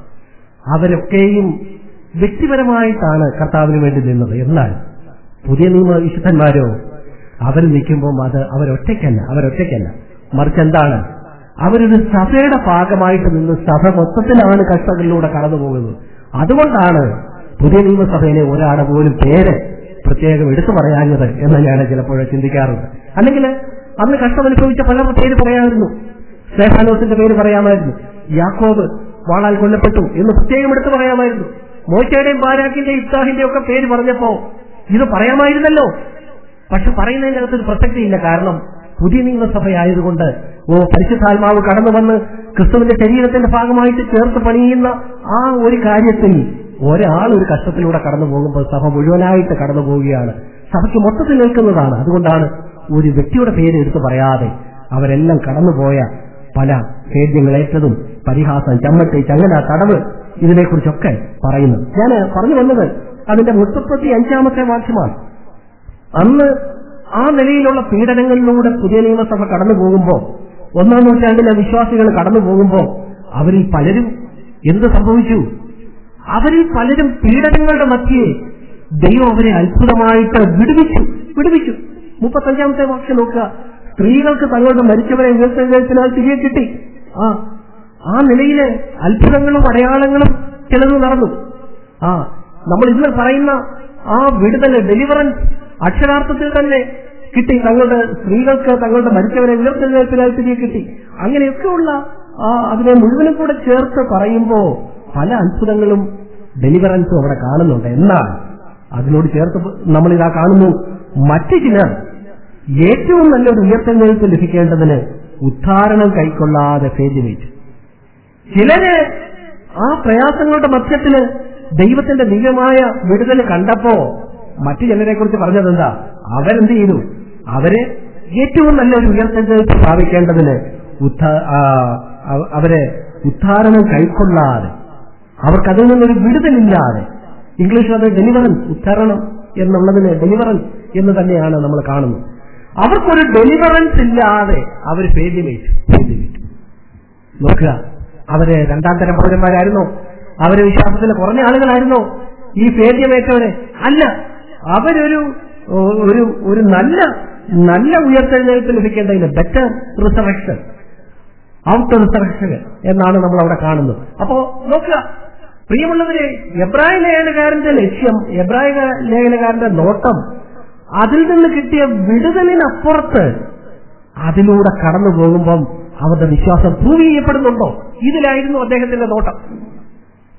A: അവരൊക്കെയും വ്യക്തിപരമായിട്ടാണ് കർത്താവിന് വേണ്ടി നിന്നത് എന്നാൽ പുതിയ നിയമ വിശുദ്ധന്മാരോ അവർ നിൽക്കുമ്പോൾ അത് അവരൊറ്റയ്ക്കല്ല അവരൊറ്റയ്ക്കല്ല മറിച്ച് എന്താണ് അവരൊരു സഭയുടെ ഭാഗമായിട്ട് നിന്ന് സഭ മൊത്തത്തിലാണ് കഷ്ടങ്ങളിലൂടെ കടന്നു പോകുന്നത് അതുകൊണ്ടാണ് പുതിയ നിയമസഭയിലെ ഒരാളെ പോലും പേര് പ്രത്യേകം എടുത്തു പറയാഞ്ഞത് എന്ന് ഞാൻ ചിലപ്പോൾ ചിന്തിക്കാറുണ്ട് അല്ലെങ്കിൽ അന്ന് കഷ്ടം അനുഭവിച്ച പലരുടെ പേര് പറയാമായിരുന്നു സ്തേഫാനോസിന്റെ പേര് പറയാമായിരുന്നു യാക്കോബ് വാളാൽ കൊല്ലപ്പെട്ടു എന്ന് പ്രത്യേകം എടുത്തു പറയാമായിരുന്നു മോശയുടെയും ബാരാക്കിന്റെയും ഇഫ്താഹിന്റെയും ഒക്കെ പേര് പറഞ്ഞപ്പോ ഇത് പറയാമായിരുന്നല്ലോ പക്ഷെ പറയുന്നതിന്റെ അകത്തൊരു പ്രസക്തിയില്ല കാരണം പുതിയ നിയമസഭയായതുകൊണ്ട് ഓ പരിശുദ്ധാത്മാവ് കടന്നു വന്ന് ക്രിസ്തുവിന്റെ ശരീരത്തിന്റെ ഭാഗമായിട്ട് ചേർത്ത് പണിയുന്ന ആ ഒരു കാര്യത്തിൽ ഒരാൾ ഒരു കഷ്ടത്തിലൂടെ കടന്നു പോകുമ്പോൾ സഭ മുഴുവനായിട്ട് കടന്നു പോവുകയാണ് സഭയ്ക്ക് മൊത്തത്തിൽ നിൽക്കുന്നതാണ് അതുകൊണ്ടാണ് ഒരു വ്യക്തിയുടെ പേര് എടുത്തു പറയാതെ അവരെല്ലാം കടന്നുപോയ പല ഭേദ്യങ്ങളേറ്റതും പരിഹാസം ചമ്മട്ടി ചങ്ങല തടവ് ഇതിനെക്കുറിച്ചൊക്കെ പറയുന്നത് ഞാൻ പറഞ്ഞു വന്നത് അതിന്റെ മുപ്പത്തി അഞ്ചാമത്തെ വാക്യമാണ് അന്ന് ആ നിലയിലുള്ള പീഡനങ്ങളിലൂടെ പുതിയ നിയമസഭ കടന്നു പോകുമ്പോൾ ഒന്നാം നൂറ്റാണ്ടിലെ വിശ്വാസികൾ കടന്നു പോകുമ്പോൾ അവരിൽ പലരും എന്ത് സംഭവിച്ചു അവരിൽ പലരും പീഡനങ്ങളുടെ മധ്യേ ദൈവം അവരെ അത്ഭുതമായിട്ട് വിടുവിച്ചു വിടുവിച്ചു മുപ്പത്തഞ്ചാമത്തെ വാക്യം നോക്കുക സ്ത്രീകൾക്ക് തങ്ങളുടെ മരിച്ചവരെ ഉയർത്തെഴുന്നേൽപ്പിനാൽ തിരികെ കിട്ടി ആ ആ നിലയിലെ അത്ഭുതങ്ങളും അടയാളങ്ങളും ചിലത് നടന്നു ആ നമ്മൾ ഇന്ന് പറയുന്ന ആ വിടുതല് ഡെലിവറൻസ് അക്ഷരാർത്ഥത്തിൽ തന്നെ കിട്ടി തങ്ങളുടെ സ്ത്രീകൾക്ക് തങ്ങളുടെ മരിച്ചവരെ ഉയർത്തെഴുന്നേൽപ്പിനാൽ തിരികെ കിട്ടി അങ്ങനെയൊക്കെയുള്ള ആ അതിനെ മുഴുവനും കൂടെ ചേർത്ത് പറയുമ്പോ പല അത്ഭുതങ്ങളും ഡെലിവറൻസും അവിടെ കാണുന്നുണ്ട് എന്നാൽ അതിനോട് ചേർത്ത് നമ്മൾ ഇതാ കാണുന്നു മറ്റു ചിലർ ഏറ്റവും നല്ലൊരു ഉയർത്തെഴുന്നേൽപ്പ് ലഭിക്കേണ്ടതിന് ഉദ്ധാരണം കൈക്കൊള്ളാതെ ഫേജിലേറ്റു ചിലര് ആ പ്രയാസങ്ങളുടെ മധ്യത്തില് ദൈവത്തിന്റെ ദിവ്യമായ വിടുതൽ കണ്ടപ്പോ മറ്റു ചിലരെ കുറിച്ച് പറഞ്ഞത് എന്താ അവരെന്ത് ചെയ്തു അവര് ഏറ്റവും നല്ലൊരു ഉയർത്തെഴുന്നേൽപ്പ് സ്ഥാപിക്കേണ്ടതിന് ഉദ്ധാ- ആ, അവ- അവരെ ഉദ്ധാരണം കൈക്കൊള്ളാതെ അവർക്കതിൽ നിന്നൊരു വിടുതലില്ലാതെ ഇംഗ്ലീഷിൽ അത് ഡെലിവറൻസ് ഉദ്ധാരണം എന്നുള്ളതിന് ഡെലിവറൻസ് എന്ന് തന്നെയാണ് നമ്മൾ കാണുന്നത് അവർക്കൊരു ഡെലിവറൻസ് ഇല്ലാതെ അവർ ഫെയിലിലേറ്റു ഫെയിലിലേറ്റു നോക്കുക അവര് രണ്ടാം തരം പൗരന്മാരായിരുന്നോ അവര് വിശ്വാസത്തിൽ കുറഞ്ഞ ആളുകളായിരുന്നോ ഈ ഫേദ്യമേറ്റവരെ അല്ല അവരൊരു ഓ- ഒരു ഒരു നല്ല നല്ല ഉയർത്തെഴുന്നേൽപ്പ് ലഭിക്കേണ്ടതിന് ബെറ്റർ റിസറക്ഷൻ ഔട്ട് റിസറക്ഷൻ എന്നാണ് നമ്മൾ അവിടെ കാണുന്നത് അപ്പോ നോക്കുക പ്രിയമുള്ളവരെ എബ്രായ ലേഖനകാരന്റെ ലക്ഷ്യം എബ്രായ ലേഖനകാരന്റെ നോട്ടം അതിൽ നിന്ന് കിട്ടിയ വിടുതലിനപ്പുറത്ത് അതിലൂടെ കടന്നു പോകുമ്പം അവരുടെ വിശ്വാസം പ്രൂവ് ചെയ്യപ്പെടുന്നുണ്ടോ ഇതിലായിരുന്നു അദ്ദേഹത്തിന്റെ നോട്ടം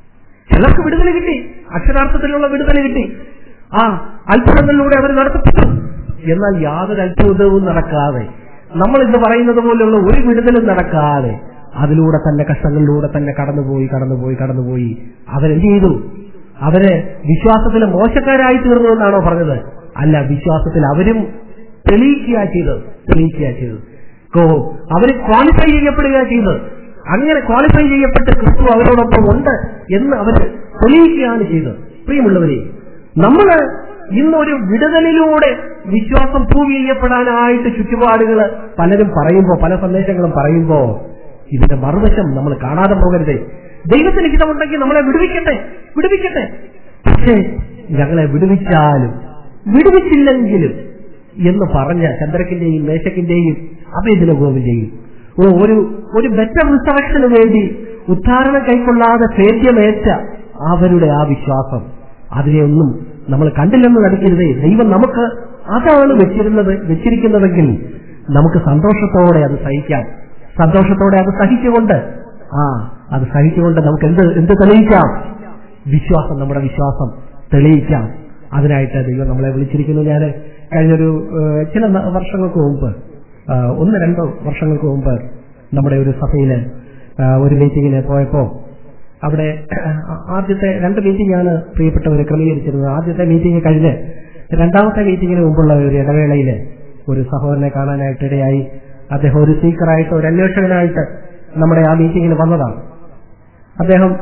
A: ചിലർക്ക് വിടുതൽ കിട്ടി അക്ഷരാർത്ഥത്തിലുള്ള വിടുതൽ കിട്ടി ആ അത്ഭുതങ്ങളിലൂടെ അവർ നടത്തപ്പെട്ടു എന്നാൽ യാതൊരു അത്ഭുതവും നടക്കാതെ നമ്മൾ ഇന്ന് പറയുന്നത് പോലെയുള്ള ഒരു വിടുതലും നടക്കാതെ അതിലൂടെ തന്നെ കഷ്ടങ്ങളിലൂടെ തന്നെ കടന്നുപോയി കടന്നുപോയി കടന്നുപോയി അവരെന്ത് ചെയ്തു അവര് വിശ്വാസത്തിലെ മോശക്കാരായി തീർന്നു എന്നാണോ പറഞ്ഞത് അല്ല വിശ്വാസത്തിൽ അവരും തെളിയിക്കുക ചെയ്തത് തെളിയിക്കുക ചെയ്തത് കോ അവര് ക്വാളിഫൈ ചെയ്യപ്പെടുക ചെയ്തത് അങ്ങനെ ക്വാളിഫൈ ചെയ്യപ്പെട്ട് ക്രിസ്തു അവരോടൊപ്പം ഉണ്ട് എന്ന് അവർ തെളിയിക്കുകയാണ് ചെയ്തത് പ്രിയമുള്ളവരെ നമ്മള് ഇന്നൊരു വിടുതലിലൂടെ വിശ്വാസം പ്രൂവ് ചെയ്യപ്പെടാനായിട്ട് ചുറ്റുപാടുകൾ പലരും പറയുമ്പോ പല സന്ദേശങ്ങളും പറയുമ്പോ ഇതിന്റെ മറുവശം നമ്മൾ കാണാതെ പോകരുതേ ദൈവത്തിന് ഹിതമുണ്ടെങ്കിൽ നമ്മളെ വിടുവിക്കട്ടെ വിടുവിക്കട്ടെ പക്ഷേ ഞങ്ങളെ വിടുവിച്ചാലും വിടുവിച്ചില്ലെങ്കിലും എന്ന് പറഞ്ഞ ചന്ദ്രക്കിന്റെയും മേശക്കിന്റെയും അഭേദിന ഗോവിന്റെയും ഓ ഒരു ഒരു ബെറ്റർ റിസറക്ഷന് വേണ്ടി ഉദ്ധാരണം കൈക്കൊള്ളാതെ ഭേദ്യമേറ്റ അവരുടെ ആ വിശ്വാസം അതിനെയൊന്നും നമ്മൾ കണ്ടില്ലെന്ന് നടിക്കരുതേ ദൈവം നമുക്ക് അതാണ് വെച്ചിരുന്നത് വെച്ചിരിക്കുന്നതെങ്കിൽ നമുക്ക് സന്തോഷത്തോടെ അത് സഹിക്കാം സന്തോഷത്തോടെ അത് സഹിച്ചുകൊണ്ട് ആ അത് സഹിച്ചുകൊണ്ട് നമുക്ക് എന്ത് എന്ത് തെളിയിക്കാം വിശ്വാസം നമ്മുടെ വിശ്വാസം തെളിയിക്കാം അതിനായിട്ട് ദൈവം നമ്മളെ വിളിച്ചിരിക്കുന്നു ഞാൻ കഴിഞ്ഞൊരു ഏഹ്, ചില ന- വർഷങ്ങൾക്ക് മുമ്പ് ആ, ഒന്ന് രണ്ടോ വർഷങ്ങൾക്ക് മുമ്പ് നമ്മുടെ ഒരു സഭയിൽ ഒരു മീറ്റിങ്ങിന് പോയപ്പോ അവിടെ ആദ്യത്തെ രണ്ട് മീറ്റിംഗാണ് പ്രിയപ്പെട്ടവർ ക്രമീകരിച്ചിരുന്നത് ആദ്യത്തെ മീറ്റിംഗ് കഴിഞ്ഞ് രണ്ടാമത്തെ മീറ്റിംഗിന് മുമ്പുള്ള ഒരു ഇടവേളയിൽ ഒരു സഹോദരനെ കാണാനായിട്ട് ഇടയായി അദ്ദേഹം ഒരു സ്പീക്കറായിട്ട് ഒരു അന്വേഷകനായിട്ട് നമ്മുടെ ആ മീറ്റിംഗിന് വന്നതാണ് അദ്ദേഹം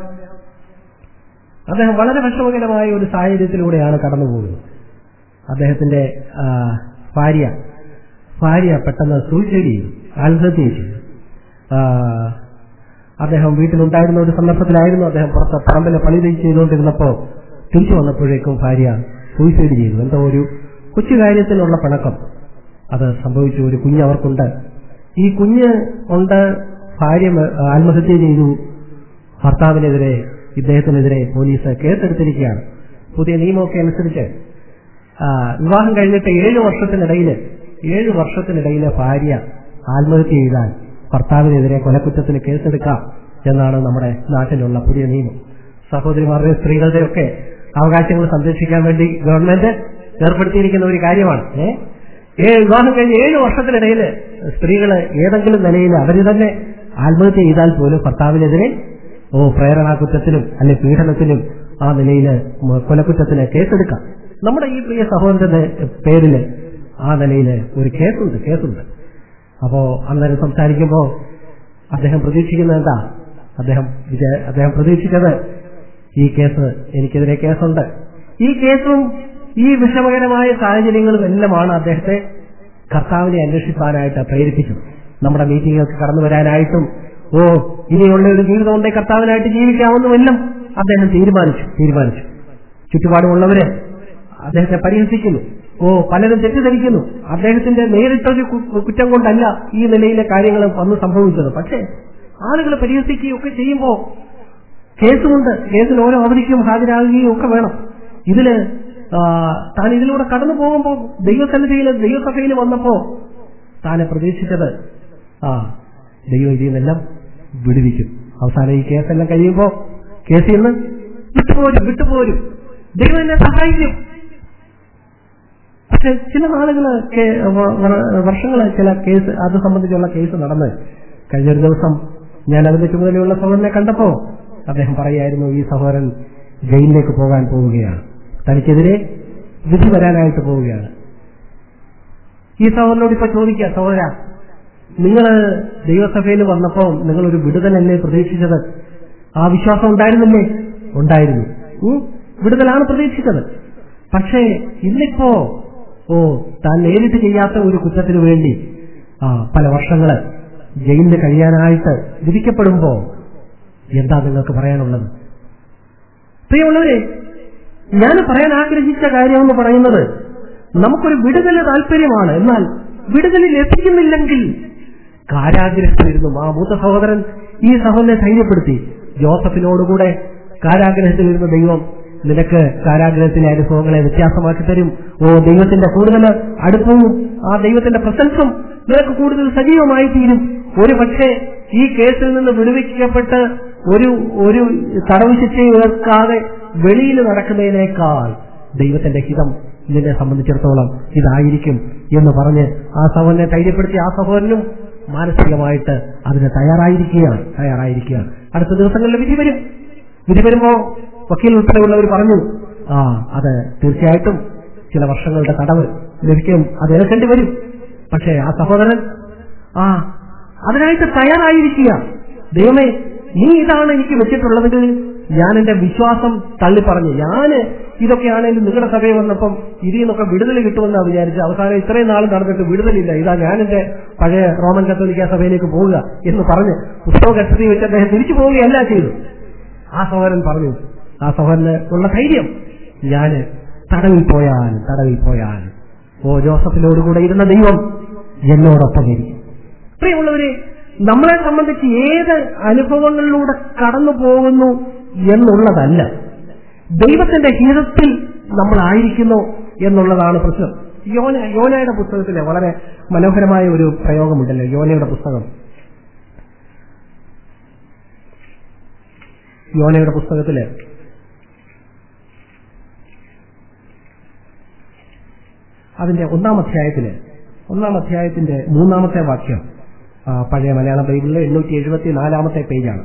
A: അദ്ദേഹം വളരെ വിഷമകരമായ ഒരു സാഹചര്യത്തിലൂടെയാണ് കടന്നുപോകുന്നത് അദ്ദേഹത്തിന്റെ ആ, ഭാര്യ ഭാര്യ പെട്ടെന്ന് സൂയിസൈഡ് ചെയ്തു ആത്മഹത്യ ചെയ്തു ആ, അദ്ദേഹം വീട്ടിലുണ്ടായിരുന്ന ഒരു സന്ദർഭത്തിലായിരുന്നു അദ്ദേഹം പുറത്ത് പറമ്പിലെ പണി ചെയ്തുകൊണ്ടിരുന്നപ്പോ തിരിച്ചു വന്നപ്പോഴേക്കും ഭാര്യ സൂയിസൈഡ് ചെയ്തു എന്തോ ഒരു കൊച്ചു കാര്യത്തിലുള്ള പിണക്കം അത് സംഭവിച്ചു ഒരു കുഞ്ഞ് അവർക്കുണ്ട് ഈ കുഞ്ഞ് ഉണ്ട് ഭാര്യ മ- ആത്മഹത്യ ചെയ്തു ഭർത്താവിനെതിരെ ഇദ്ദേഹത്തിനെതിരെ പോലീസ് കേസെടുത്തിരിക്കുകയാണ് പുതിയ നിയമമൊക്കെ അനുസരിച്ച് ആ, വിവാഹം കഴിഞ്ഞിട്ട് ഏഴ് വർഷത്തിനിടയിൽ ഏഴ് വർഷത്തിനിടയിൽ ഭാര്യ ആത്മഹത്യ ചെയ്താൽ ഭർത്താവിനെതിരെ കൊലക്കുറ്റത്തിന് കേസെടുക്കാം എന്നാണ് നമ്മുടെ നാട്ടിലുള്ള പുതിയ നിയമം സഹോദരിമാരുടെ സ്ത്രീകളുടെ ഒക്കെ അവകാശങ്ങൾ സംരക്ഷിക്കാൻ വേണ്ടി ഗവൺമെന്റ് ഏർപ്പെടുത്തിയിരിക്കുന്ന ഒരു കാര്യമാണ് ഏ ഏ വിവാഹം കഴിഞ്ഞ് ഏഴ് വർഷത്തിനിടയിൽ സ്ത്രീകൾ ഏതെങ്കിലും നിലയിൽ അവര് തന്നെ ആത്മഹത്യ ചെയ്താൽ പോലും ഭർത്താവിനെതിരെ ഓ പ്രേരണാ കുറ്റത്തിനും അല്ലെ പീഡനത്തിനും ആ നിലയിൽ കൊലക്കുറ്റത്തിന് കേസെടുക്കാം നമ്മുടെ ഈ പ്രിയ സഹോദരന്റെ പേരില് ആ നിലയിൽ ഒരു കേസുണ്ട് കേസുണ്ട് അപ്പോ അന്നേരം സംസാരിക്കുമ്പോ അദ്ദേഹം പ്രതീക്ഷിക്കുന്നത് എന്താ അദ്ദേഹം വിചാ- അദ്ദേഹം പ്രതീക്ഷിച്ചത് ഈ കേസ് എനിക്കെതിരെ കേസുണ്ട് ഈ കേസും ഈ വിഷമകരമായ സാഹചര്യങ്ങളും എല്ലാമാണ് അദ്ദേഹത്തെ കർത്താവിനെ അന്വേഷിക്കാനായിട്ട് പ്രേരിപ്പിച്ചത് നമ്മുടെ മീറ്റിങ്ങുകൾക്ക് കടന്നു വരാനായിട്ടും ഓ ഇനിയുള്ള ഒരു ജീവിതം ഉണ്ടെങ്കിൽ കർത്താവിനായിട്ട് ജീവിക്കാമെന്നുമെല്ലാം അദ്ദേഹം തീരുമാനിച്ചു തീരുമാനിച്ചു ചുറ്റുപാടുമുള്ളവര് അദ്ദേഹത്തെ പരിഹസിക്കുന്നു ഓ പലരും തെറ്റിദ്ധരിക്കുന്നു അദ്ദേഹത്തിന്റെ നേരിട്ടൊരു കു- കുറ്റം കൊണ്ടല്ല ഈ നിലയിലെ കാര്യങ്ങൾ വന്ന് സംഭവിച്ചത് പക്ഷേ ആളുകൾ പരിഹസിക്കുകയൊക്കെ ചെയ്യുമ്പോൾ കേസുമുണ്ട് കേസിൽ ഓരോ അവധിക്കും ഹാജരാകുകയും ഒക്കെ വേണം ഇതില് ആ, താൻ ഇതിലൂടെ കടന്നു പോകുമ്പോൾ ദൈവസന്നിധിയിൽ ദൈവസഭയിൽ വന്നപ്പോ താനെ പ്രതീക്ഷിച്ചത് ആ ദൈവം ഇതിൽ നിന്നെല്ലാം വിടുവിക്കും അവസാനം ഈ കേസെല്ലാം കഴിയുമ്പോ കേസിൽ നിന്ന് വിട്ടുപോരും വിട്ടുപോരും ദൈവം എന്നെ സഹായിക്കും പക്ഷെ ചില നാളുകള് കേ- വ- വ- വർഷങ്ങള് ചില കേസ് അത് സംബന്ധിച്ചുള്ള കേസ് നടന്ന് കഴിഞ്ഞൊരു ദിവസം ഞാൻ അതിന്റെ ചുമതലയുള്ള സഹോദരനെ കണ്ടപ്പോ അദ്ദേഹം പറയായിരുന്നു ഈ സഹോദരൻ ജയിലിലേക്ക് പോകാൻ പോവുകയാണ് തനിക്കെതിരെ വിധി വരാനായിട്ട് പോവുകയാണ് ഈ സഹോദരനോട് ഇപ്പൊ ചോദിക്കുക സഹോദര നിങ്ങള് ദൈവസഭയിൽ വന്നപ്പോ നിങ്ങളൊരു വിടുതലല്ലേ പ്രതീക്ഷിച്ചത് ആ വിശ്വാസം ഉണ്ടായിരുന്നില്ലേ ഉണ്ടായിരുന്നു ഉം, വിടുതലാണ് പ്രതീക്ഷിച്ചത് പക്ഷേ ഇന്നിപ്പോ ഓ താൻ നേരിട്ട് ചെയ്യാത്ത ഒരു കുറ്റത്തിനു വേണ്ടി ആ പല വർഷങ്ങള് ജയിലിൽ കഴിയാനായിട്ട് വിധിക്കപ്പെടുമ്പോ എന്താ നിങ്ങൾക്ക് പറയാനുള്ളത് പ്രിയമുള്ളവരെ ഞാൻ പറയാൻ ആഗ്രഹിച്ച കാര്യം എന്ന് പറയുന്നത് നമുക്കൊരു വിടുതല് താല്പര്യമാണ് എന്നാൽ വിടുതലിൽ എത്തിക്കുന്നില്ലെങ്കിൽ കാരാഗ്രഹത്തിലിരുന്നു ആ മൂത്ത സഹോദരൻ ഈ സഹോദരനെ ധൈര്യപ്പെടുത്തി ജോസഫിനോടുകൂടെ കാരാഗ്രഹത്തിലിരുന്ന ദൈവം നിനക്ക് കാരാഗ്രഹത്തിലെ അനുഭവങ്ങളെ വ്യത്യാസമാക്കി തരും ഓ ദൈവത്തിന്റെ കൂടുതൽ അടുപ്പവും ആ ദൈവത്തിന്റെ പ്രസൻസും നിനക്ക് കൂടുതൽ സജീവമായി തീരും ഒരു പക്ഷേ ഈ കേസിൽ നിന്ന് വിടുവിക്കപ്പെട്ട് ഒരു ഒരു തടവ് ശിക്ഷയും ഏർക്കാതെ വെളിയിൽ നടക്കുന്നതിനേക്കാൾ ദൈവത്തിന്റെ ഹിതം നിന്നെ സംബന്ധിച്ചിടത്തോളം ഇതായിരിക്കും എന്ന് പറഞ്ഞ് ആ സഹോദരനെ ധൈര്യപ്പെടുത്തി ആ സഹോദരനും മാനസികമായിട്ട് അതിന് തയ്യാറായിരിക്കുകയാണ് തയ്യാറായിരിക്കുകയാണ് അടുത്ത ദിവസങ്ങളിൽ വിധി വരും വിധി വരുമ്പോ വക്കീൽ ഉൾപ്പെടെയുള്ളവർ പറഞ്ഞു ആ അത് തീർച്ചയായിട്ടും ചില വർഷങ്ങളുടെ തടവ് ലഭിക്കും അത് ഏൽക്കേണ്ടി വരും പക്ഷേ ആ സഹോദരൻ ആ അതിനായിട്ട് തയ്യാറായിരിക്കുക ദൈവമേ നീ ഇതാണ് എനിക്ക് വെച്ചിട്ടുള്ളതെങ്കിൽ ഞാൻ എന്റെ വിശ്വാസം തള്ളി പറഞ്ഞു ഞാന് ഇതൊക്കെയാണെങ്കിലും നിങ്ങളുടെ സഭയിൽ വന്നപ്പം ഇതിൽ നിന്നൊക്കെ വിടുതൽ കിട്ടുമെന്നാണ് വിചാരിച്ചത് അവസാനം ഇത്രയും നാൾ നടന്നിട്ട് വിടുതലില്ല ഇതാ ഞാൻ എന്റെ പഴയ റോമൻ കത്തോലിക്ക സഭയിലേക്ക് പോവുക എന്ന് പറഞ്ഞ് പുസ്തക കക്ഷതി വെച്ച് അദ്ദേഹം തിരിച്ചു പോവുകയല്ല ചെയ്തു ആ സഹോദരൻ പറഞ്ഞു ആ സഹോദരന് ഉള്ള ധൈര്യം ഞാന് തടവിൽ പോയാൽ തടവിൽ പോയാൽ ഓ ജോസഫിനോടുകൂടെ ഇരുന്ന ദൈവം എന്നോടൊപ്പം ഇരിക്കും പ്രിയമുള്ളവരെ നമ്മളെ സംബന്ധിച്ച് ഏത് അനുഭവങ്ങളിലൂടെ കടന്നു പോകുന്നു എന്നുള്ളതല്ല ദൈവത്തിന്റെ ഹിതത്തിൽ നമ്മളായിരിക്കുന്നു എന്നുള്ളതാണ് പ്രശ്നം യോന യോനയുടെ പുസ്തകത്തിലെ വളരെ മനോഹരമായ ഒരു പ്രയോഗമുണ്ടല്ലോ യോനയുടെ പുസ്തകം യോനയുടെ പുസ്തകത്തില് അതിന്റെ ഒന്നാം അധ്യായത്തില് ഒന്നാം അധ്യായത്തിന്റെ മൂന്നാമത്തെ വാക്യം ആ, പഴയ മലയാളം ബൈബിളിലെ എണ്ണൂറ്റി എഴുപത്തി നാലാമത്തെ പേജാണ്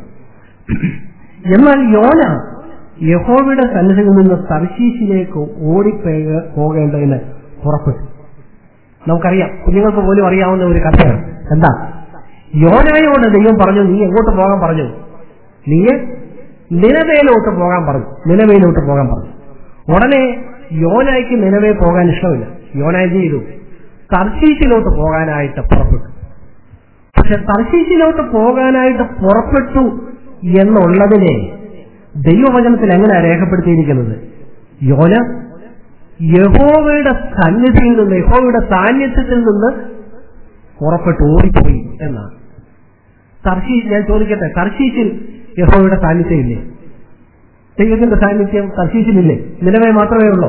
A: എന്നാൽ യോന യഹോവയുടെ സന്നിധിയിൽ നിന്ന് തർശീശിലേക്ക് ഓടിപ്പോ പോകേണ്ടതിന് പുറപ്പെട്ടു നമുക്കറിയാം കുഞ്ഞുങ്ങൾക്ക് പോലും അറിയാവുന്ന ഒരു കഥയാണ് എന്താ യോനായോട് ദൈവം പറഞ്ഞു നീ എങ്ങോട്ട് പോകാൻ പറഞ്ഞു നീ നിലവയിലോട്ട് പോകാൻ പറഞ്ഞു നിലവയിലോട്ട് പോകാൻ പറഞ്ഞു ഉടനെ യോനായ്ക്ക് നിലവേ പോകാൻ ഇഷ്ടമില്ല യോന എന്ത് ചെയ്തു തർശീശിലോട്ട് പോകാനായിട്ട് പുറപ്പെട്ടു പക്ഷെ തർശീശിലോട്ട് പോകാനായിട്ട് പുറപ്പെട്ടു എന്നുള്ളതിനെ ദൈവവചനത്തിൽ എങ്ങനെയാണ് രേഖപ്പെടുത്തിയിരിക്കുന്നത് യോന യഹോവയുടെ സന്നിധിയിൽ നിന്ന് യഹോവയുടെ സാന്നിധ്യത്തിൽ നിന്ന് പുറപ്പെട്ട് ഓടിപ്പോയി എന്നാണ് തർശീശ് ഞാൻ ചോദിക്കട്ടെ തർശീശിൽ യഹോവയുടെ സാന്നിധ്യം ഇല്ലേ ദൈവത്തിന്റെ സാന്നിധ്യം തർശീശിലില്ലേ നിലവേ മാത്രമേ ഉള്ളൂ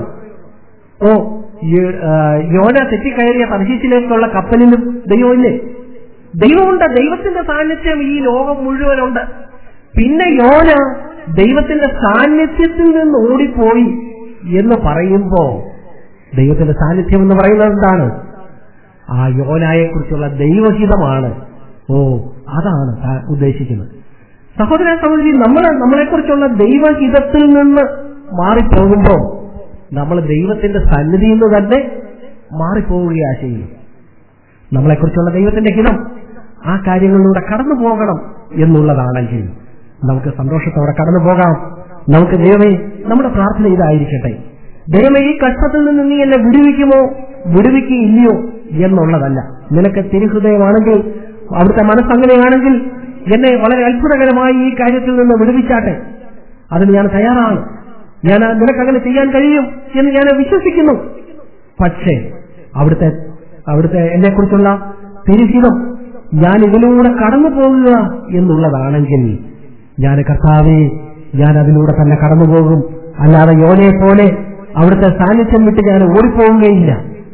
A: ഓ യ- ആ, യോന തെറ്റിക്കയറിയ തർശീശിലേക്കുള്ള കപ്പലിലും ദൈവമില്ലേ ദൈവമുണ്ട് ദൈവത്തിന്റെ സാന്നിധ്യം ഈ ലോകം മുഴുവനുണ്ട് പിന്നെ യോന ദൈവത്തിന്റെ സാന്നിധ്യത്തിൽ നിന്ന് ഓടിപ്പോയി എന്ന് പറയുമ്പോ ദൈവത്തിന്റെ സാന്നിധ്യം എന്ന് പറയുന്നത് എന്താണ് ആ യോനായെ കുറിച്ചുള്ള ദൈവഹിതമാണ് ഓ അതാണ് താൻ ഉദ്ദേശിക്കുന്നത് സഹോദര സഹോദരി നമ്മൾ നമ്മളെക്കുറിച്ചുള്ള ദൈവഹിതത്തിൽ നിന്ന് മാറിപ്പോകുമ്പോൾ നമ്മൾ ദൈവത്തിന്റെ സന്നിധിയിൽ നിന്ന് തന്നെ മാറിപ്പോവുകയാ ചെയ്യുന്നു നമ്മളെക്കുറിച്ചുള്ള ദൈവത്തിന്റെ ഹിതം ആ കാര്യങ്ങളിലൂടെ കടന്നു പോകണം എന്നുള്ളതാണെങ്കിൽ നമുക്ക് സന്തോഷത്തോടെ കടന്നു പോകാം നമുക്ക് ദൈവമേ നമ്മുടെ പ്രാർത്ഥന ഇതായിരിക്കട്ടെ ദൈവമേ ഈ കഷ്ടത്തിൽ നിന്ന് നീ എന്നെ വിടുവിക്കുമോ വിടുവിക്കുകയില്ലയോ എന്നുള്ളതല്ല നിനക്ക് തിരുഹൃദയമാണെങ്കിൽ അവിടുത്തെ മനസ്സങ്ങനെയാണെങ്കിൽ എന്നെ വളരെ അത്ഭുതകരമായി ഈ കാര്യത്തിൽ നിന്ന് വിടുവിച്ചാട്ടെ അതിന് ഞാൻ തയ്യാറാണ് ഞാൻ നിനക്ക് അങ്ങനെ ചെയ്യാൻ കഴിയും എന്ന് ഞാൻ വിശ്വസിക്കുന്നു പക്ഷേ അവിടുത്തെ അവിടുത്തെ എന്നെ കുറിച്ചുള്ള തിരുഹിതം ഞാൻ ഇതിലൂടെ കടന്നു പോകുക എന്നുള്ളതാണെങ്കിൽ ഞാൻ കർത്താവെ ഞാൻ അതിലൂടെ തന്നെ കടന്നു പോകും അല്ലാതെ യോനെ പോലെ അവിടുത്തെ സാന്നിധ്യം വിട്ട് ഞാൻ ഓടിപ്പോവുകയില്ല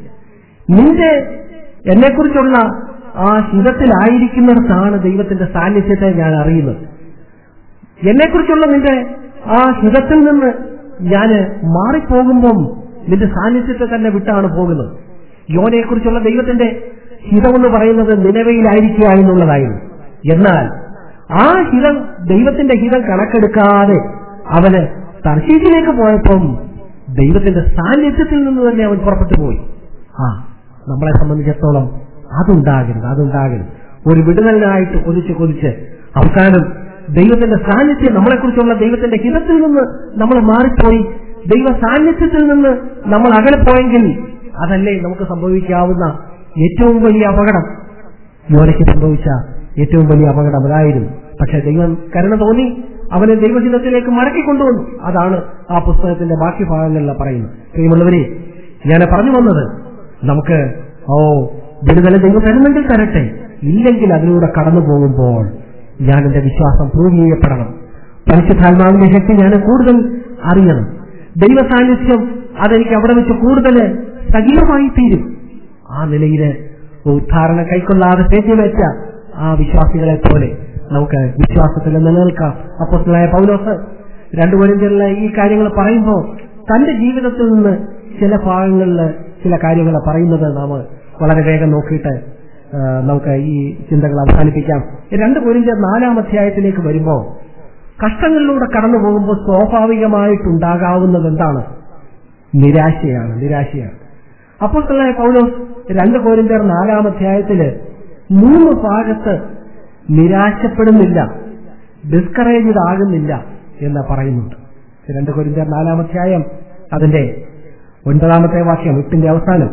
A: നിന്റെ എന്നെക്കുറിച്ചുള്ള ആ ഹിതത്തിലായിരിക്കുന്നിടത്താണ് ദൈവത്തിന്റെ സാന്നിധ്യത്തെ ഞാൻ അറിയുന്നത് എന്നെക്കുറിച്ചുള്ള നിന്റെ ആ ഹിതത്തിൽ നിന്ന് ഞാൻ മാറിപ്പോകുമ്പം നിന്റെ സാന്നിധ്യത്തെ തന്നെ വിട്ടാണ് പോകുന്നത് യോനെക്കുറിച്ചുള്ള ദൈവത്തിന്റെ ഹിതമെന്ന് പറയുന്നത് നിലവയിലായിരിക്കുക എന്നുള്ളതായിരുന്നു എന്നാൽ ആ ഹിതം ദൈവത്തിന്റെ ഹിതം കണക്കെടുക്കാതെ അവന് തർശീസിലേക്ക് പോയപ്പം ദൈവത്തിന്റെ സാന്നിധ്യത്തിൽ നിന്ന് തന്നെ അവൻ പുറപ്പെട്ടു പോയി ആ നമ്മളെ സംബന്ധിച്ചിടത്തോളം അതുണ്ടാകരുത് അതുണ്ടാകരുത് ഒരു വിടുതലിനായിട്ട് കൊതിച്ച് കൊതിച്ച് അവസാനം ദൈവത്തിന്റെ സാന്നിധ്യം നമ്മളെക്കുറിച്ചുള്ള ദൈവത്തിന്റെ ഹിതത്തിൽ നിന്ന് നമ്മൾ മാറിപ്പോയി ദൈവ സാന്നിധ്യത്തിൽ നിന്ന് നമ്മൾ അകലെ പോയെങ്കിൽ അതല്ലേ നമുക്ക് സംഭവിക്കാവുന്ന ഏറ്റവും വലിയ അപകടം യോനയ്ക്ക് സംഭവിച്ച ഏറ്റവും വലിയ അപകടം അതായിരുന്നു പക്ഷെ ദൈവം കരുണ തോന്നി അവനെ ദൈവഹിതത്തിലേക്ക് മടക്കി കൊണ്ടുവന്നു അതാണ് ആ പുസ്തകത്തിന്റെ ബാക്കി ഭാഗങ്ങളിൽ പറയുന്നത് പ്രിയമുള്ളവരെ ഞാൻ പറഞ്ഞു വന്നത് നമുക്ക് ഓ വിടുതല ദൈവം തരുന്നെങ്കിൽ തരട്ടെ ഇല്ലെങ്കിൽ അതിലൂടെ കടന്നു പോകുമ്പോൾ ഞാൻ എന്റെ വിശ്വാസം പ്രൂവ് ചെയ്യപ്പെടണം പരിശുദ്ധാത്മാവിന്റെ ശക്തി ഞാൻ കൂടുതൽ അറിയണം ദൈവ സാന്നിധ്യം അതെനിക്ക് അവിടെ വെച്ച് കൂടുതൽ സജീവമായി തീരും ആ നിലയില് ഉദ്ധാരണം കൈക്കൊള്ളാതെ തേച്ചു വെച്ച ആ വിശ്വാസികളെ പോലെ നമുക്ക് വിശ്വാസത്തിൽ നിലനിൽക്കാം അപ്പോസ്തലനായ പൗലോസ് രണ്ടു കോരിന്ത്യരിലെ ഈ കാര്യങ്ങൾ പറയുമ്പോൾ തന്റെ ജീവിതത്തിൽ നിന്ന് ചില ഭാഗങ്ങളിൽ ചില കാര്യങ്ങൾ പറയുന്നത് നാം വളരെ വേഗം നോക്കിയിട്ട് ആ, നമുക്ക് ഈ ചിന്തകൾ അവസാനിപ്പിക്കാം രണ്ട് കോരിന്ത്യർ നാലാം അധ്യായത്തിലേക്ക് വരുമ്പോൾ കഷ്ടങ്ങളിലൂടെ കടന്നു പോകുമ്പോൾ സ്വാഭാവികമായിട്ടുണ്ടാകാവുന്നത് എന്താണ് നിരാശയാണ് നിരാശയാണ് അപ്പോൾ തന്നെ പൗലോസ് രണ്ട് കോരിന്തർ നാലാം അധ്യായത്തില് മൂന്ന് ഭാഗത്ത് നിരാശപ്പെടുന്നില്ല ഡിസ്കറേജ്ഡ് ആകുന്നില്ല എന്ന് പറയുന്നുണ്ട് രണ്ട് കോരിന്തർ നാലാം അധ്യായം അതിന്റെ ഒൻപതാമത്തെ വാക്യം എട്ടിന്റെ അവസാനം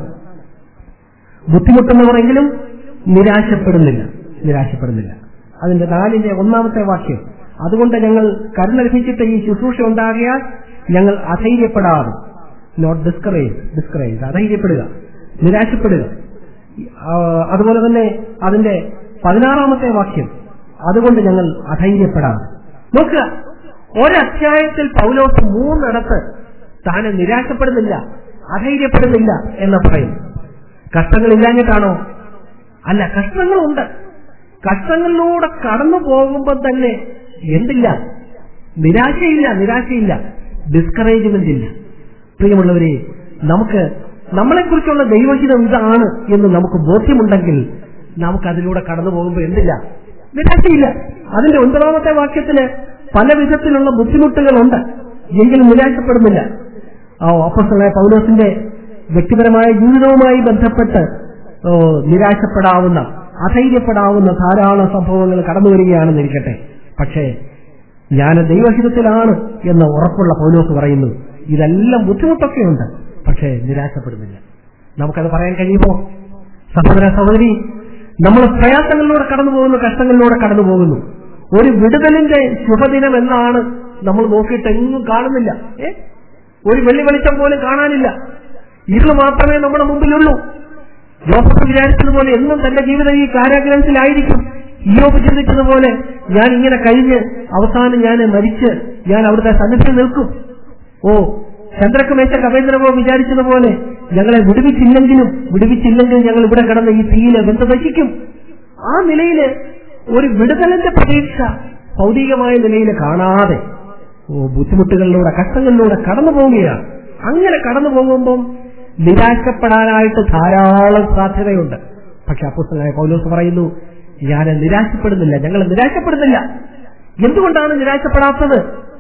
A: ബുദ്ധിമുട്ടുന്നവരെങ്കിലും നിരാശപ്പെടുന്നില്ല നിരാശപ്പെടുന്നില്ല അതിന്റെ നാലിന്റെ ഒന്നാമത്തെ വാക്യം അതുകൊണ്ട് ഞങ്ങൾ കരുണലഭിച്ചിട്ട് ഈ ശുശ്രൂഷ ഉണ്ടാകിയാൽ ഞങ്ങൾ അധൈര്യപ്പെടാതെ നോട്ട് ഡിസ്കറേജ് ഡിസ്കറേജ് അധൈര്യപ്പെടുക നിരാശപ്പെടുക ആ, അതുപോലെ തന്നെ അതിന്റെ പതിനാറാമത്തെ വാക്യം അതുകൊണ്ട് ഞങ്ങൾ അധൈര്യപ്പെടാതെ നോക്കുക ഒരധ്യായത്തിൽ പൗലോസ് മൂന്നിടത്ത് താന് നിരാശപ്പെടുന്നില്ല അധൈര്യപ്പെടുന്നില്ല എന്ന് പറയുന്നു കഷ്ടങ്ങളില്ലാഞ്ഞിട്ടാണോ അല്ല കഷ്ടങ്ങളുണ്ട് കഷ്ടങ്ങളിലൂടെ കടന്നു പോകുമ്പോൾ തന്നെ എന്തില്ല നിരാശയില്ല നിരാശയില്ല ഡിസ്കറേജ്മെന്റ് ഇല്ല പ്രിയമുള്ളവരെ നമുക്ക് നമ്മളെക്കുറിച്ചുള്ള ദൈവഹിതം ഇതാണ് എന്ന് നമുക്ക് ബോധ്യമുണ്ടെങ്കിൽ നമുക്ക് അതിലൂടെ കടന്നു പോകുമ്പോൾ എന്തില്ല നിരാശയില്ല അതിന്റെ ഒൻപതാമത്തെ വാക്യത്തിന് പല വിധത്തിലുള്ള ബുദ്ധിമുട്ടുകളുണ്ട് എങ്കിലും നിരാശപ്പെടുന്നില്ല ആ അപ്പസ്തലനായ പൗലോസിന്റെ വ്യക്തിപരമായ ജീവിതവുമായി ബന്ധപ്പെട്ട് ഓ, നിരാശപ്പെടാവുന്ന അധൈര്യപ്പെടാവുന്ന ധാരാളം സംഭവങ്ങൾ കടന്നു വരികയാണെന്നിരിക്കട്ടെ പക്ഷേ ഞാൻ ദൈവഹിതത്തിലാണ് എന്ന് ഉറപ്പുള്ള പൗലോസ് പറയുന്നു ഇതെല്ലാം ബുദ്ധിമുട്ടൊക്കെയുണ്ട് പക്ഷേ നിരാശപ്പെടുന്നില്ല നമുക്കത് പറയാൻ കഴിയുമോ സഹോദര സഹോദരി നമ്മൾ പ്രയാസങ്ങളിലൂടെ കടന്നു പോകുന്നു കഷ്ടങ്ങളിലൂടെ കടന്നു പോകുന്നു ഒരു വിടുതലിന്റെ ശുഭദിനം എന്നാണ് നമ്മൾ നോക്കിയിട്ട് എങ്ങും കാണുന്നില്ല ഏ ഒരു വെള്ളി വെളിച്ചം പോലും കാണാനില്ല ഇരുള് മാത്രമേ നമ്മുടെ മുമ്പിലുള്ളൂ ജോസഫ് വിചാരിച്ചതുപോലെ എന്നും തന്റെ ജീവിതം ഈ കാരാഗ്രഹത്തിലായിരിക്കും ഇയോബ് ചിന്തിച്ചതുപോലെ ഞാൻ ഇങ്ങനെ കഴിഞ്ഞ് അവസാനം ഞാൻ മരിച്ച് ഞാൻ അവിടുത്തെ സന്നിധിയിൽ നിൽക്കും ഓ ചന്ദ്രക്കമേശ കവേന്ദ്രമോ വിചാരിച്ചതുപോലെ ഞങ്ങളെ വിടുവിച്ചില്ലെങ്കിലും വിടുവിച്ചില്ലെങ്കിലും ഞങ്ങൾ ഇവിടെ കിടന്ന് ഈ തീയില് ബന്ധ നശിക്കും ആ നിലയില് ഒരു വിടുതലിന്റെ പ്രതീക്ഷ ഭൗതികമായ നിലയിൽ കാണാതെ ഓ ബുദ്ധിമുട്ടുകളിലൂടെ കഷ്ടങ്ങളിലൂടെ കടന്നു പോവുകയാണ് അങ്ങനെ കടന്നു പോകുമ്പം നിരാശപ്പെടാനായിട്ട് ധാരാളം സാധ്യതയുണ്ട് പക്ഷെ അപ്പുസ്തകനായ പൗലോസ് പറയുന്നു ഞാൻ നിരാശപ്പെടുന്നില്ല ഞങ്ങൾ നിരാശപ്പെടുന്നില്ല എന്തുകൊണ്ടാണ് നിരാശപ്പെടാത്തത്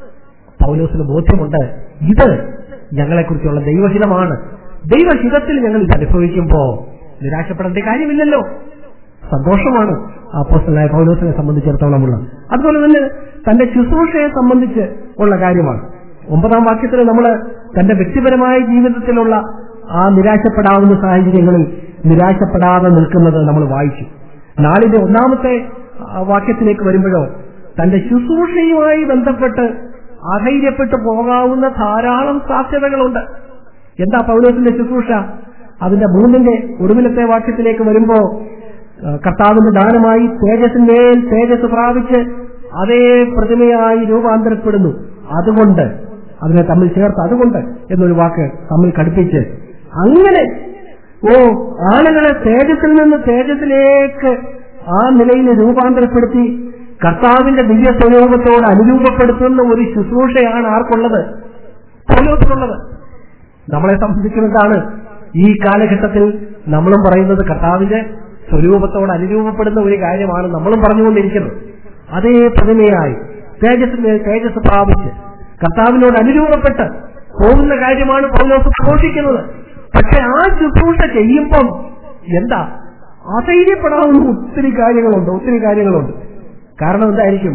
A: പൗലോസിന് ബോധ്യമുണ്ട് ഇത് ഞങ്ങളെക്കുറിച്ചുള്ള ദൈവഹിതമാണ് ദൈവഹിതത്തിൽ ഞങ്ങൾ ഇത് അനുഭവിക്കുമ്പോ നിരാശപ്പെടേണ്ട കാര്യമില്ലല്ലോ സന്തോഷമാണ് അപ്പോസ്റ്റലായ പൗലോസിനെ സംബന്ധിച്ചിടത്തോളമുള്ള അതുപോലെ തന്നെ തന്റെ ശുശ്രൂഷയെ സംബന്ധിച്ച് ഉള്ള കാര്യമാണ് ഒമ്പതാം വാക്യത്തിൽ നമ്മൾ തന്റെ വ്യക്തിപരമായ ജീവിതത്തിലുള്ള ആ നിരാശപ്പെടാവുന്ന സാഹചര്യങ്ങളിൽ നിരാശപ്പെടാതെ നിൽക്കുന്നത് നമ്മൾ വായിച്ചു നാളിന്റെ ഒന്നാമത്തെ ആ, വാക്യത്തിലേക്ക് വരുമ്പോഴോ തന്റെ ശുശ്രൂഷയുമായി ബന്ധപ്പെട്ട് അധൈര്യപ്പെട്ടു പോകാവുന്ന ധാരാളം സാധ്യതകളുണ്ട് എന്താ പൗലോസിന്റെ ശുശ്രൂഷ അതിന്റെ മൂന്നിന്റെ ഒടുവിലത്തെ വാക്യത്തിലേക്ക് വരുമ്പോ ആ, കർത്താവിന്റെ ദാനമായി തേജസ്സിന്മേൽ തേജസ് പ്രാപിച്ച് അതേ പ്രതിമയായി രൂപാന്തരപ്പെടുന്നു അതുകൊണ്ട് അതിനെ തമ്മിൽ ചേർത്ത് അതുകൊണ്ട് എന്നൊരു വാക്ക് തമ്മിൽ കടുപ്പിച്ച് അങ്ങനെ ഓ ആളുകളെ തേജസ്സിൽ നിന്ന് തേജസ്സിലേക്ക് ആ നിലയിൽ രൂപാന്തരപ്പെടുത്തി കർത്താവിന്റെ ദിവ്യ സ്വരൂപത്തോട് അനുരൂപപ്പെടുത്തുന്ന ഒരു ശുശ്രൂഷയാണ് ആർക്കുള്ളത് പൗലോസിനുള്ളത് നമ്മളെ സംബന്ധിച്ചിടത്താണ് ഈ കാലഘട്ടത്തിൽ നമ്മളും പറയുന്നത് കർത്താവിന്റെ സ്വരൂപത്തോട് അനുരൂപപ്പെടുന്ന ഒരു കാര്യമാണ് നമ്മളും പറഞ്ഞുകൊണ്ടിരിക്കുന്നത് അതേ പ്രതിമയായി തേജസ്സിന് തേജസ് പ്രാപിച്ച് കർത്താവിനോട് അനുരൂപപ്പെട്ട് പോകുന്ന കാര്യമാണ് പൗലോസ് പ്രഘോഷിക്കുന്നത് പക്ഷെ ആ ശുശ്രൂഷ ചെയ്യുമ്പം എന്താ അധൈര്യപ്പെടാവുന്ന ഒത്തിരി കാര്യങ്ങളുണ്ട് ഒത്തിരി കാര്യങ്ങളുണ്ട് കാരണം എന്തായിരിക്കും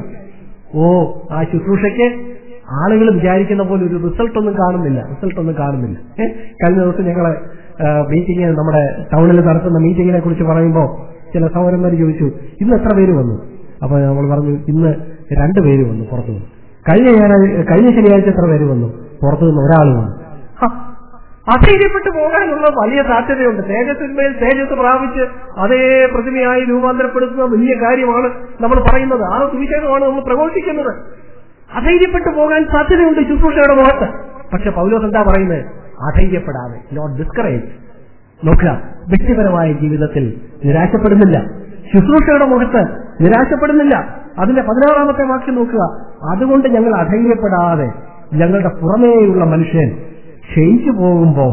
A: ഓ ആ ശുശ്രൂഷയ്ക്ക് ആളുകൾ വിചാരിക്കുന്ന പോലെ ഒരു റിസൾട്ട് ഒന്നും കാണുന്നില്ല റിസൾട്ട് ഒന്നും കാണുന്നില്ല ഏ? കഴിഞ്ഞ ദിവസം ഞങ്ങള് മീറ്റിംഗ് നമ്മുടെ ടൗണിൽ നടത്തുന്ന മീറ്റിംഗിനെ കുറിച്ച് പറയുമ്പോൾ ചില സഹോദരന്മാർ ചോദിച്ചു ഇന്ന് എത്ര പേര് വന്നു അപ്പൊ നമ്മൾ പറഞ്ഞു ഇന്ന് രണ്ട് പേര് വന്നു പുറത്തു വന്നു കഴിഞ്ഞ ഞായറാഴ്ച കഴിഞ്ഞ ശനിയാഴ്ച എത്ര പേര് വന്നു പുറത്തു നിന്ന് ഒരാൾ വന്നു ഹ, അധൈര്യപ്പെട്ടു പോകാനുള്ള വലിയ സാധ്യതയുണ്ട് തേജസ്സിന്മേൽ തേജസ് പ്രാപിച്ച് അതേ പ്രതിമയായി രൂപാന്തരപ്പെടുത്തുന്ന വലിയ കാര്യമാണ് നമ്മൾ പറയുന്നത് ആ സുവിശേഷമാണ് നമ്മൾ പ്രഘോഷിക്കുന്നത് അധൈര്യപ്പെട്ടു പോകാൻ സാധ്യതയുണ്ട് ശുശ്രൂഷയുടെ മുഖത്ത് പക്ഷെ പൗലോസ് എന്താ പറയുന്നത് അധൈര്യപ്പെടാതെ നോട്ട് ഡിസ്കറേജ് നോക്കുക വ്യക്തിപരമായ ജീവിതത്തിൽ നിരാശപ്പെടുന്നില്ല ശുശ്രൂഷയുടെ മുഖത്ത് നിരാശപ്പെടുന്നില്ല അതിന്റെ പതിനാറാമത്തെ വാക്യം നോക്കുക അതുകൊണ്ട് ഞങ്ങൾ അധൈര്യപ്പെടാതെ ഞങ്ങളുടെ പുറമേയുള്ള മനുഷ്യൻ ക്ഷയിച്ചു പോകുമ്പോൾ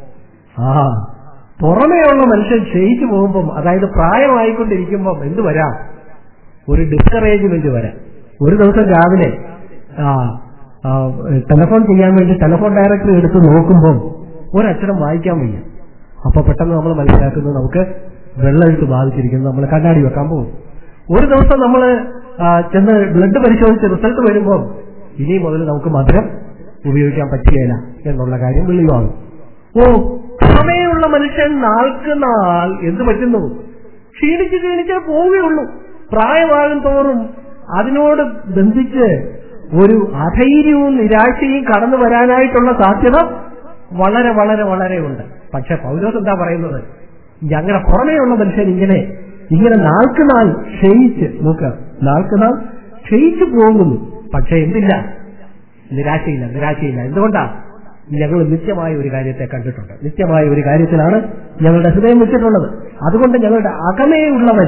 A: ആ പുറമേയുള്ള മനുഷ്യൻ ക്ഷയിച്ചു പോകുമ്പം അതായത് പ്രായമായിക്കൊണ്ടിരിക്കുമ്പം എന്ത് വരാം ഒരു ഡിസ്കറേജ്മെന്റ് വരാം ഒരു ദിവസം രാവിലെ ആ, ആ, ടെലഫോൺ ചെയ്യാൻ വേണ്ടി ടെലഫോൺ ഡയറക്ടറി എടുത്ത് നോക്കുമ്പോൾ ഒരക്ഷരം വായിക്കാൻ വയ്യ അപ്പൊ പെട്ടെന്ന് നമ്മൾ മനസ്സിലാക്കുന്നത് നമുക്ക് വെള്ളമെഴുത്ത് ബാധിച്ചിരിക്കുന്നത് നമ്മൾ കണ്ണാടി വെക്കാൻ പോകും ഒരു ദിവസം നമ്മൾ ചെന്ന് ബ്ലഡ് പരിശോധിച്ച് റിസൾട്ട് വരുമ്പോൾ ഇനി മുതൽ നമുക്ക് മധുരം ഉപയോഗിക്കാൻ പറ്റുകയില്ല എന്നുള്ള കാര്യം വെളിവാകും ഓ പുറമേയുള്ള മനുഷ്യൻ നാൾക്ക് നാൾ എന്ത് പറ്റുന്നു ക്ഷീണിച്ച് ക്ഷീണിച്ചേ പോവുകയുള്ളൂ പ്രായമാകും തോറും അതിനോട് ബന്ധിച്ച് ഒരു അധൈര്യവും നിരാശയും കടന്നു വരാനായിട്ടുള്ള സാധ്യത വളരെ വളരെ വളരെ ഉണ്ട് പക്ഷെ പൗലോസ് എന്താ പറയുന്നത് ഞങ്ങളുടെ പുറമേയുള്ള മനുഷ്യൻ ഇങ്ങനെ ഇങ്ങനെ നാൾക്ക് നാൾ ക്ഷയിച്ച് നോക്കുക നാൾക്ക് നാൾ ക്ഷയിച്ചു പോകുന്നു പക്ഷെ എന്തില്ല നിരാശയില്ല നിരാശയില്ല എന്തുകൊണ്ടാ ഞങ്ങൾ നിത്യമായ ഒരു കാര്യത്തെ കണ്ടിട്ടുണ്ട് നിത്യമായ ഒരു കാര്യത്തിലാണ് ഞങ്ങളുടെ ഹൃദയം വെച്ചിട്ടുള്ളത് അതുകൊണ്ട് ഞങ്ങളുടെ അകമേയുള്ളവൻ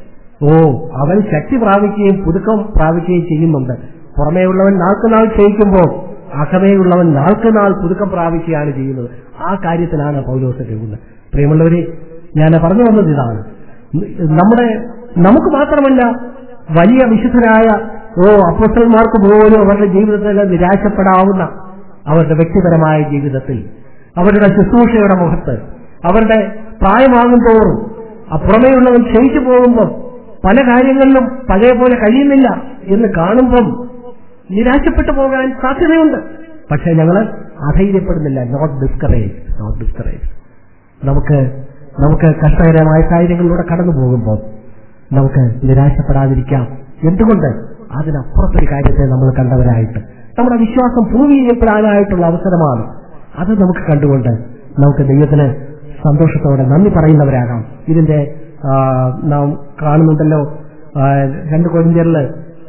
A: ഓ അവൻ ശക്തി പ്രാപിക്കുകയും പുതുക്കം പ്രാപിക്കുകയും ചെയ്യുന്നുണ്ട് പുറമേയുള്ളവൻ നാൾക്ക് നാൾ ക്ഷയിക്കുമ്പോൾ അകമേയുള്ളവൻ നാൾക്ക് നാൾ പുതുക്കം പ്രാപിക്കുകയാണ് ചെയ്യുന്നത് ആ കാര്യത്തിലാണ് പൗലോസ് എഴുതുന്നത് പ്രിയമുള്ളവരെ ഞാൻ പറഞ്ഞു വന്നത് ഇതാണ് നമ്മുടെ നമുക്ക് മാത്രമല്ല വലിയ വിശുദ്ധരായ ഓ അപ്പോസ്റ്റന്മാർക്ക് പോലും അവരുടെ ജീവിതത്തിൽ നിരാശപ്പെടാവുന്ന അവരുടെ വ്യക്തിപരമായ ജീവിതത്തിൽ അവരുടെ ശുശ്രൂഷയുടെ മുഖത്ത് അവരുടെ പ്രായമാകും തോറും ആ പുറമേയുള്ളവൻ ക്ഷയിച്ചു പോകുമ്പോൾ പല കാര്യങ്ങളിലും പഴയ പോലെ കഴിയുന്നില്ല എന്ന് കാണുമ്പം നിരാശപ്പെട്ടു പോകാൻ സാധ്യതയുണ്ട് പക്ഷെ ഞങ്ങൾ അധൈര്യപ്പെടുന്നില്ല നോട്ട് ഡിസ്കറേജ് നോട്ട് ഡിസ്കറേജ് നമുക്ക് നമുക്ക് കഷ്ടകരമായ കാര്യങ്ങളിലൂടെ കടന്നു പോകുമ്പോൾ നമുക്ക് നിരാശപ്പെടാതിരിക്കാം എന്തുകൊണ്ട് അതിനപ്പുറത്തൊരു കാര്യത്തെ നമ്മൾ കണ്ടവരായിട്ട് നമ്മുടെ വിശ്വാസം പ്രൂവ് ചെയ്യപ്പെടാനായിട്ടുള്ള അവസരമാണ് അത് നമുക്ക് കണ്ടുകൊണ്ട് നമുക്ക് ദൈവത്തിന് സന്തോഷത്തോടെ നന്ദി പറയുന്നവരാകാം ഇതിന്റെ ആ, നാം കാണുന്നുണ്ടല്ലോ ആ, രണ്ട് കൊരിഞ്ചറില്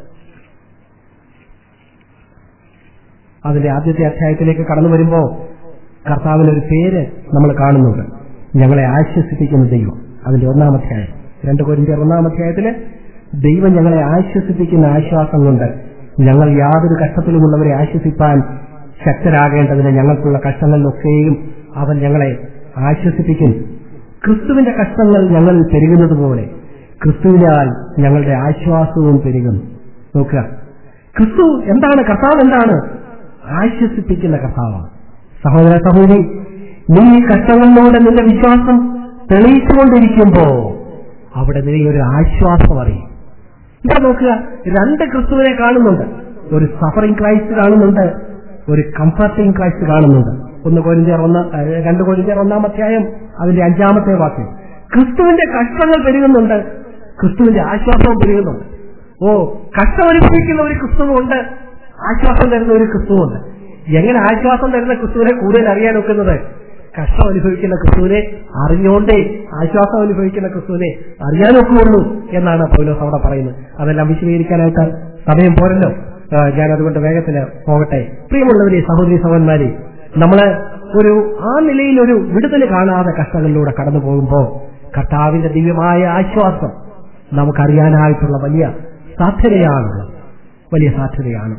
A: അതിന്റെ ആദ്യത്തെ അധ്യായത്തിലേക്ക് കടന്നു വരുമ്പോൾ കർത്താവിന് ഒരു പേര് നമ്മൾ കാണുന്നുണ്ട് ഞങ്ങളെ ആശ്വസിപ്പിക്കുന്ന ദൈവം അതിന്റെ ഒന്നാം അധ്യായം രണ്ട് കൊരിന്ത്യർ ഒന്നാം അധ്യായത്തില് ദൈവം ഞങ്ങളെ ആശ്വസിപ്പിക്കുന്ന ആശ്വാസം കൊണ്ട് ഞങ്ങൾ യാതൊരു കഷ്ടത്തിലുമുള്ളവരെ ആശ്വസിപ്പാൻ ശക്തരാകേണ്ടതിന് ഞങ്ങൾക്കുള്ള കഷ്ടങ്ങളിലൊക്കെയും അവൻ ഞങ്ങളെ ആശ്വസിപ്പിക്കും ക്രിസ്തുവിന്റെ കഷ്ടങ്ങൾ ഞങ്ങളിൽ പെരുകുന്നത് പോലെ ക്രിസ്തുവിനാൽ ഞങ്ങളുടെ ആശ്വാസവും പെരുകുന്നു നോക്കുക ക്രിസ്തു എന്താണ് കർത്താവ് എന്താണ് ആശ്വസിപ്പിക്കുന്ന കർത്താവാണ് സഹോദര സഹോദരി നീ ഈ കഷ്ടങ്ങളിലൂടെ നിന്റെ വിശ്വാസം തെളിയിച്ചുകൊണ്ടിരിക്കുമ്പോ അവിടെ നീ ഒരു ആശ്വാസം അറിയും ഇവിടെ നോക്കുക രണ്ട് ക്രിസ്തുവിനെ കാണുന്നുണ്ട് ഒരു സഫറിംഗ് ക്രൈസ്റ്റ് കാണുന്നുണ്ട് ഒരു കംഫർട്ടിംഗ് ക്രൈസ്റ്റ് കാണുന്നുണ്ട് ഒന്ന് കോരിഞ്ചർ ഒന്ന് ഏഹ് രണ്ട് കോരിഞ്ചർ ഒന്നാം അധ്യായം അതിന്റെ അഞ്ചാമത്തെ വാക്യം ക്രിസ്തുവിന്റെ കഷ്ടങ്ങൾ പെരുകുന്നുണ്ട് ക്രിസ്തുവിന്റെ ആശ്വാസവും പെരുകുന്നുണ്ട് ഓ കഷ്ടം അനുഭവിക്കുന്ന ഒരു ക്രിസ്തുവുണ്ട് ആശ്വാസം തരുന്ന ഒരു ക്രിസ്തുവുണ്ട് എങ്ങനെ ആശ്വാസം തരുന്ന ക്രിസ്തുവിനെ കൂടുതൽ അറിയാൻ ഒക്കുന്നത് കഷ്ടം അനുഭവിക്കുന്ന ക്രിസ്തുവിനെ അറിഞ്ഞുകൊണ്ടേ ആശ്വാസം അനുഭവിക്കുന്ന ക്രിസ്തുവിനെ അറിയാനൊക്കുള്ളൂ എന്നാണ് പൗലോസ് അവിടെ പറയുന്നത് അതെല്ലാം വിശദീകരിക്കാനായിട്ട് സമയം പോരല്ലോ ആ, ഞാൻ അതുകൊണ്ട് വേഗത്തിന് പോകട്ടെ പ്രിയമുള്ളവരെ സഹോദരി സഹോദരന്മാരെ നമ്മള് ഒരു ആ നിലയിൽ ഒരു വിടുതൽ കാണാതെ കഷ്ടങ്ങളിലൂടെ കടന്നു പോകുമ്പോൾ കർത്താവിന്റെ ദിവ്യമായ ആശ്വാസം നമുക്കറിയാനായിട്ടുള്ള വലിയ സാധ്യതയാണുള്ളത് വലിയ സാധ്യതയാണ്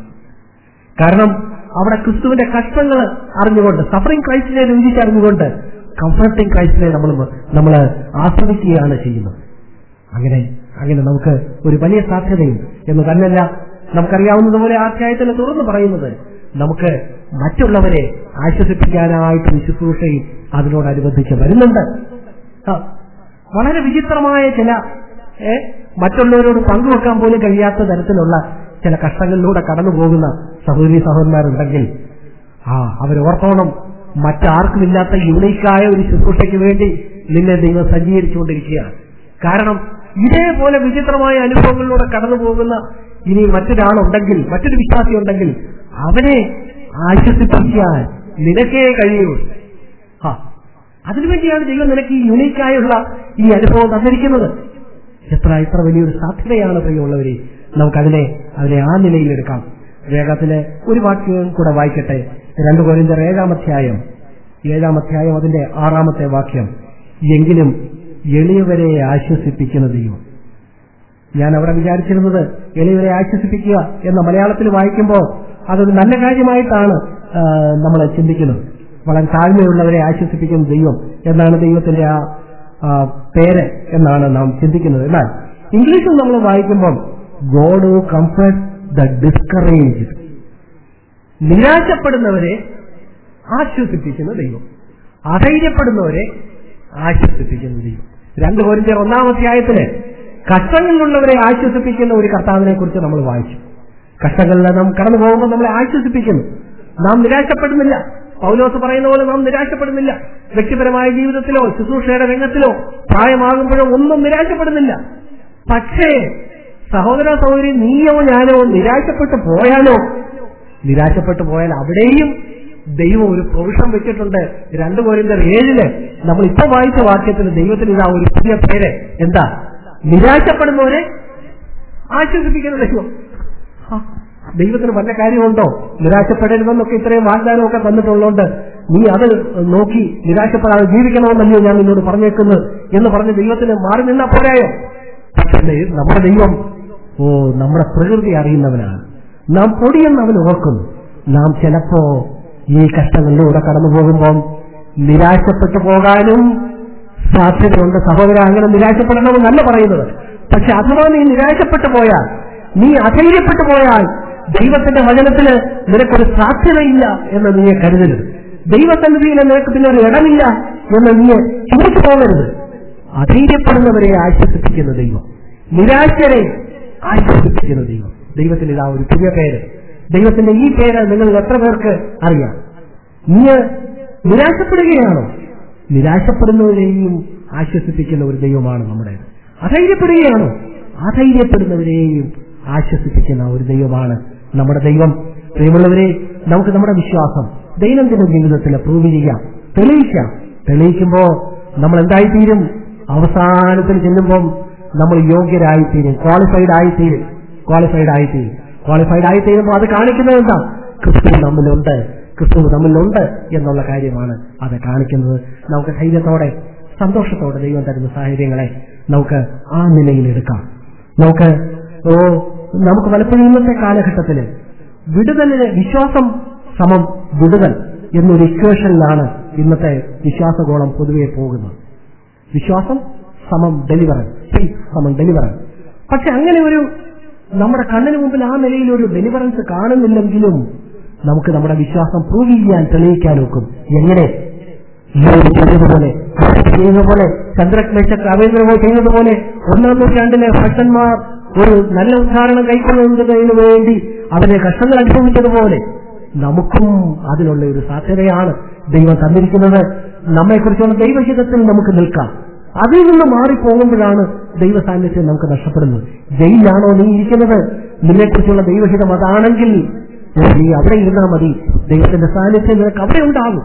A: കാരണം അവിടെ ക്രിസ്തുവിന്റെ കഷ്ടങ്ങൾ അറിഞ്ഞുകൊണ്ട് സഫറിംഗ് ക്രൈസ്റ്റിനെ രുചിച്ചറിഞ്ഞുകൊണ്ട് കംഫർട്ടിംഗ് ക്രൈസ്റ്റിനെ നമ്മൾ നമ്മൾ ആസ്വദിക്കുകയാണ് ചെയ്യുന്നത് അങ്ങനെ അങ്ങനെ നമുക്ക് ഒരു വലിയ സാധ്യതയുണ്ട് എന്ന് തന്നെയല്ല നമുക്കറിയാവുന്നതുപോലെ ആ അധ്യായത്തിൽ തുറന്നു പറയുന്നത് നമുക്ക് മറ്റുള്ളവരെ ആശ്വസിപ്പിക്കാനായിട്ട് ശുശ്രൂഷയും അതിനോടനുബന്ധിച്ച് വരുന്നുണ്ട് ആ, വളരെ വിചിത്രമായ ചില ഏ, മറ്റുള്ളവരോട് പങ്കുവെക്കാൻ പോലും കഴിയാത്ത തരത്തിലുള്ള ചില കഷ്ടങ്ങളിലൂടെ കടന്നു പോകുന്ന സഹോദരി സഹോദരന്മാരുണ്ടെങ്കിൽ ആ അവരോർത്തോണം മറ്റാർക്കുമില്ലാത്ത യുണീക്കായ ഒരു ശുശ്രൂഷയ്ക്ക് വേണ്ടി നിന്നെ ദൈവം സജ്ജീകരിച്ചുകൊണ്ടിരിക്കുകയാണ് കാരണം ഇതേപോലെ വിചിത്രമായ അനുഭവങ്ങളിലൂടെ കടന്നു പോകുന്ന ഇനി മറ്റൊരാളുണ്ടെങ്കിൽ മറ്റൊരു വിശ്വാസി ഉണ്ടെങ്കിൽ അവനെ ആശ്വസിപ്പിക്കാൻ നിനക്കേ കഴിയൂ ആ അതിനുവേണ്ടിയാണ് ദൈവം നിനക്ക് ഈ യുണീക്കായുള്ള ഈ അനുഭവം തന്നിരിക്കുന്നത് എത്ര എത്ര വലിയൊരു സാധ്യതയാണ് പ്രിയമുള്ളവരെ നമുക്കതിനെ അതിനെ ആ നിലയിലെടുക്കാം വേഗത്തില് ഒരു വാക്യം കൂടെ വായിക്കട്ടെ രണ്ടു കോരിന്തർ ഏഴാമധ്യായം ഏഴാമധ്യായം അതിന്റെ ആറാമത്തെ വാക്യം എങ്കിലും എളിയവരെ ആശ്വസിപ്പിക്കുന്ന ദൈവം ഞാൻ അവിടെ വിചാരിച്ചിരുന്നത് എളിയവരെ ആശ്വസിപ്പിക്കുക എന്ന മലയാളത്തിൽ വായിക്കുമ്പോൾ അതൊരു നല്ല കാര്യമായിട്ടാണ് നമ്മൾ ചിന്തിക്കുന്നത് വളരെ താഴ്മയുള്ളവരെ ആശ്വസിപ്പിക്കുന്ന ദൈവം എന്നാണ് ദൈവത്തിന്റെ ആ ആ, പേര് എന്നാണ് നാം ചിന്തിക്കുന്നത് എന്നാൽ ഇംഗ്ലീഷിൽ നമ്മൾ വായിക്കുമ്പോൾ ഗോഡ് കംഫർട്ട് ദ ഡിസ്കറേജ് നിരാശപ്പെടുന്നവരെ ആശ്വസിപ്പിക്കുന്ന ദൈവം അധൈര്യപ്പെടുന്നവരെ ആശ്വസിപ്പിക്കുന്ന ദൈവം രണ്ട് കോരിന്റെ ഒന്നാം അധ്യായത്തില് കഷ്ടങ്ങളിലുള്ളവരെ ആശ്വസിപ്പിക്കുന്ന ഒരു കർത്താവിനെ കുറിച്ച് നമ്മൾ വായിച്ചു കഷ്ടങ്ങളിൽ നാം കടന്നു പോകുമ്പോൾ നമ്മളെ ആശ്വസിപ്പിക്കുന്നു നാം നിരാശപ്പെടുന്നില്ല പൗലോസ് പറയുന്ന പോലെ നാം നിരാശപ്പെടുന്നില്ല വ്യക്തിപരമായ ജീവിതത്തിലോ ശുശ്രൂഷയുടെ രംഗത്തിലോ പ്രായമാകുമ്പോഴോ ഒന്നും നിരാശപ്പെടുന്നില്ല പക്ഷേ സഹോദര സഹോദരി നീയോ ഞാനോ നിരാശപ്പെട്ടു പോയാലോ നിരാശപ്പെട്ടു പോയാൽ അവിടെയും ദൈവം ഒരു പ്രൊവിഷൻ വെച്ചിട്ടുണ്ട് രണ്ടു കോരിന്റെ ഏഴില് നമ്മൾ ഇപ്പൊ വായിച്ച വാക്യത്തിൽ ദൈവത്തിന് ഇതാ ഒരു പുതിയ പേര് എന്താ നിരാശപ്പെടുന്നവരെ ആശ്വസിപ്പിക്കുന്ന ദൈവം ആ, ദൈവത്തിന് വല്ല കാര്യമുണ്ടോ നിരാശപ്പെടരുതെന്നൊക്കെ ഇത്രയും വാഗ്ദാനമൊക്കെ തന്നിട്ടുള്ളതുകൊണ്ട് നീ അത് നോക്കി നിരാശപ്പെടാതെ ജീവിക്കണമെന്നല്ലോ ഞാൻ നിന്നോട് പറഞ്ഞേക്കുന്നത് എന്ന് പറഞ്ഞ് ദൈവത്തിന് മാറി നിന്നാ പോരായോ പക്ഷേ ദൈ- നമ്മുടെ ദൈവം ഓ നമ്മുടെ പ്രകൃതി അറിയുന്നവനാണ് നാം പൊടിയെന്ന് അവൻ ഓർക്കുന്നു നാം ചിലപ്പോ ഈ കഷ്ടങ്ങളിലൂടെ കടന്നു പോകുമ്പോൾ നിരാശപ്പെട്ടു പോകാനും സാധ്യതയുണ്ട് സഹോദര അങ്ങനെ നിരാശപ്പെടണമെന്നല്ല പറയുന്നത് പക്ഷെ അഥവാ നീ നിരാശപ്പെട്ടു പോയാൽ നീ അധൈര്യപ്പെട്ടു പോയാൽ ദൈവത്തിന്റെ വചനത്തിന് നിനക്കൊരു സാധ്യതയില്ല എന്ന് നീ കരുതരുത് ദൈവസന്നിധിയിൽ നിനക്ക് പിന്നെ ഒരു ഇടമില്ല എന്ന് നീ ചിന്തിച്ചു പോകരുത് അധൈര്യപ്പെടുന്നവരെ ആശ്വസിപ്പിക്കുന്ന ദൈവം നിരാശരെ ആശ്വസിപ്പിക്കുന്ന ദൈവം ദൈവത്തിന് ഇതാ ഒരു പുതിയ പേര് ദൈവത്തിന്റെ ഈ പേര് നിങ്ങൾ എത്ര പേർക്ക് അറിയാം നീ നിരാശപ്പെടുകയാണോ നിരാശപ്പെടുന്നവരെയും ആശ്വസിപ്പിക്കുന്ന ഒരു ദൈവമാണ് നമ്മുടെ അധൈര്യപ്പെടുകയാണോ അധൈര്യപ്പെടുന്നവരെയും ആശ്വസിപ്പിക്കുന്ന ഒരു ദൈവമാണ് നമ്മുടെ ദൈവം പ്രിയമുള്ളവരെ നമുക്ക് നമ്മുടെ വിശ്വാസം ദൈനംദിന ജീവിതത്തിൽ പ്രൂവ് ചെയ്യാം തെളിയിക്കാം തെളിയിക്കുമ്പോ നമ്മൾ എന്തായിത്തീരും അവസാനത്തിൽ ചെല്ലുമ്പം നമ്മൾ യോഗ്യരായിത്തീരും ക്വാളിഫൈഡ് ആയിത്തീരും ക്വാളിഫൈഡ് ആയിത്തീരും ക്വാളിഫൈഡ് ആയിത്തീരുമ്പോൾ അത് കാണിക്കുന്നത് എന്താ ക്രിസ്തു നമ്മിലുണ്ട് ക്രിസ്തു നമ്മിലുണ്ട് എന്നുള്ള കാര്യമാണ് അത് കാണിക്കുന്നത് നമുക്ക് ധൈര്യത്തോടെ സന്തോഷത്തോടെ ദൈവം തരുന്ന സാഹചര്യങ്ങളെ നമുക്ക് ആ നിലയിൽ എടുക്കാം നമുക്ക് ഓ നമുക്ക് പലപ്പോഴും ഇന്നത്തെ കാലഘട്ടത്തില് വിടുതലിന് വിശ്വാസം സമം വിടുതൽ എന്നൊരു ഇക്വേഷനിലാണ് ഇന്നത്തെ വിശ്വാസഗോളം പൊതുവെ പോകുന്നത് വിശ്വാസം സമം ഡെലിവറൻസ് ഫെയ്ത്ത് സമം ഡെലിവറൻസ് പക്ഷെ അങ്ങനെ ഒരു നമ്മുടെ കണ്ണിന് മുമ്പിൽ ആ നിലയിൽ ഒരു ഡെലിവറൻസ് കാണുന്നില്ലെങ്കിലും നമുക്ക് നമ്മുടെ വിശ്വാസം പ്രൂവ് ചെയ്യാൻ തെളിയിക്കാൻ ഒക്കും എങ്ങനെ ഇവർ ചെയ്തതുപോലെ ചെയ്യുന്നതുപോലെ ചന്ദ്രക്ലേശക്ക് അവേന്ദ്രമോ ചെയ്യുന്നതുപോലെ ഒന്നാം നൂറ്റാണ്ടിലെ ഭക്തന്മാർ ഒരു നല്ല ഉദാഹരണം കൈക്കൊള്ളുന്നതിന് വേണ്ടി അവരെ കഷ്ടങ്ങൾ അനുഭവിച്ചതുപോലെ നമുക്കും അതിനുള്ള ഒരു സാധ്യതയാണ് ദൈവം തന്നിരിക്കുന്നത് നമ്മെക്കുറിച്ചുള്ള ദൈവഹിതത്തിൽ നമുക്ക് നിൽക്കാം അതിൽ നിന്ന് മാറിപ്പോകുമ്പോഴാണ് ദൈവ സാന്നിധ്യം നമുക്ക് നഷ്ടപ്പെടുന്നത് ജയിലാണോ നീ ഇരിക്കുന്നത് നിന്നെക്കുറിച്ചുള്ള ദൈവഹിതം അതാണെങ്കിൽ നീ അവിടെ ഇരുന്നാൽ മതി ദൈവത്തിന്റെ സാന്നിധ്യം നിനക്ക് അവിടെ ഉണ്ടാകും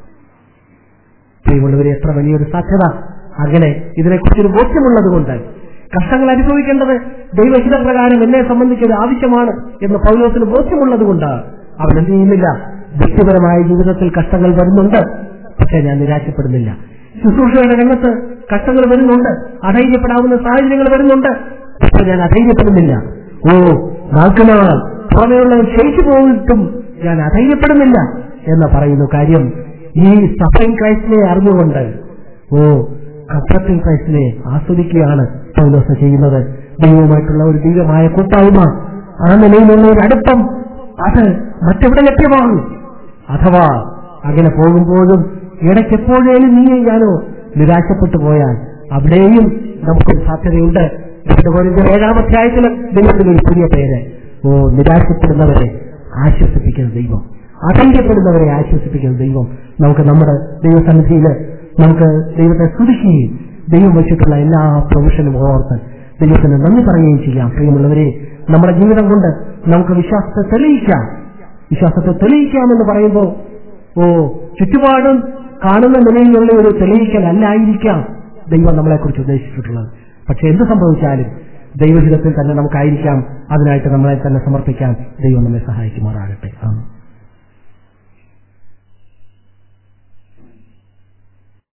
A: പ്രിയമുള്ളവരെ എത്ര വലിയൊരു സാധ്യത അങ്ങനെ ഇതിനെക്കുറിച്ചൊരു ബോധ്യമുള്ളത് കൊണ്ട് കഷ്ടങ്ങൾ അനുഭവിക്കേണ്ടത് ദൈവഹിതപ്രകാരം എന്നെ സംബന്ധിച്ച് ഒരു ആവശ്യമാണ് എന്ന് പൗലോസിന് ബോധ്യമുള്ളത് കൊണ്ട് അവൻ എന്ത് ചെയ്യുന്നില്ല വ്യക്തിപരമായ ജീവിതത്തിൽ കഷ്ടങ്ങൾ വരുന്നുണ്ട് പക്ഷെ ഞാൻ നിരാശപ്പെടുന്നില്ല ശുശ്രൂഷയുടെ രംഗത്ത് കഷ്ടങ്ങൾ വരുന്നുണ്ട് അധൈര്യപ്പെടാവുന്ന സാഹചര്യങ്ങൾ വരുന്നുണ്ട് പക്ഷെ ഞാൻ അധൈര്യപ്പെടുന്നില്ല ഓ നാൾക്കുനാൾ പുറമെയുള്ളവർ ക്ഷയിച്ചു പോയിട്ടും ഞാൻ അധൈര്യപ്പെടുന്നില്ല എന്ന് പറയുന്ന കാര്യം ഈ സഫറിംഗ് ക്രൈസ്റ്റിനെ അറിഞ്ഞുകൊണ്ട് ഓ കഫറത്തിംഗ് ക്രൈസ്റ്റിനെ ആസ്വദിക്കുകയാണ് പൗലോസ് ചെയ്യുന്നത് ദൈവവുമായിട്ടുള്ള ഒരു ദിവ്യമായ കൂട്ടായ്മ ആ നിലയിലുള്ള ഒരു അടുപ്പം അത് മറ്റെവിടെ ലഭ്യമാകും അഥവാ അങ്ങനെ പോകുമ്പോഴും ഇടയ്ക്ക് എപ്പോഴേലും നീ ഞാനോ നിരാശപ്പെട്ടു പോയാൽ അവിടെയും നമുക്കൊരു സാധ്യതയുണ്ട് അതുപോലെ ഏഴാം അധ്യായത്തിൽ ദൈവത്തിന് ഒരു പുതിയ പേര് ഓ നിരാശപ്പെടുന്നവരെ ആശ്വസിപ്പിക്കുന്ന ദൈവം അധൈര്യപ്പെടുന്നവരെ ആശ്വസിപ്പിക്കുന്ന ദൈവം നമുക്ക് നമ്മുടെ ദൈവസന്നിധിയിൽ നമുക്ക് ദൈവത്തെ സ്തുതിക്കുകയും ദൈവം വെച്ചിട്ടുള്ള എല്ലാ പ്രൊവിഷനും ഓർത്ത് ദൈവത്തിന് നന്ദി പറയുകയും ചെയ്യാം പ്രിയമുള്ളവരെ നമ്മുടെ ജീവിതം കൊണ്ട് നമുക്ക് വിശ്വാസത്തെ തെളിയിക്കാം വിശ്വാസത്തെ തെളിയിക്കാമെന്ന് പറയുമ്പോൾ ഓ ചുറ്റുപാടും കാണുന്ന നിലയിലുള്ള ഒരു തെളിയിക്കലല്ലായിരിക്കാം ദൈവം നമ്മളെക്കുറിച്ച് ഉദ്ദേശിച്ചിട്ടുള്ളത് പക്ഷെ എന്ത് സംഭവിച്ചാലും ദൈവഹിതത്തിൽ തന്നെ നമുക്കായിരിക്കാം അതിനായിട്ട് നമ്മളെ തന്നെ സമർപ്പിക്കാൻ ദൈവം നമ്മെ സഹായിക്കുമാറാകട്ടെ ആമേൻ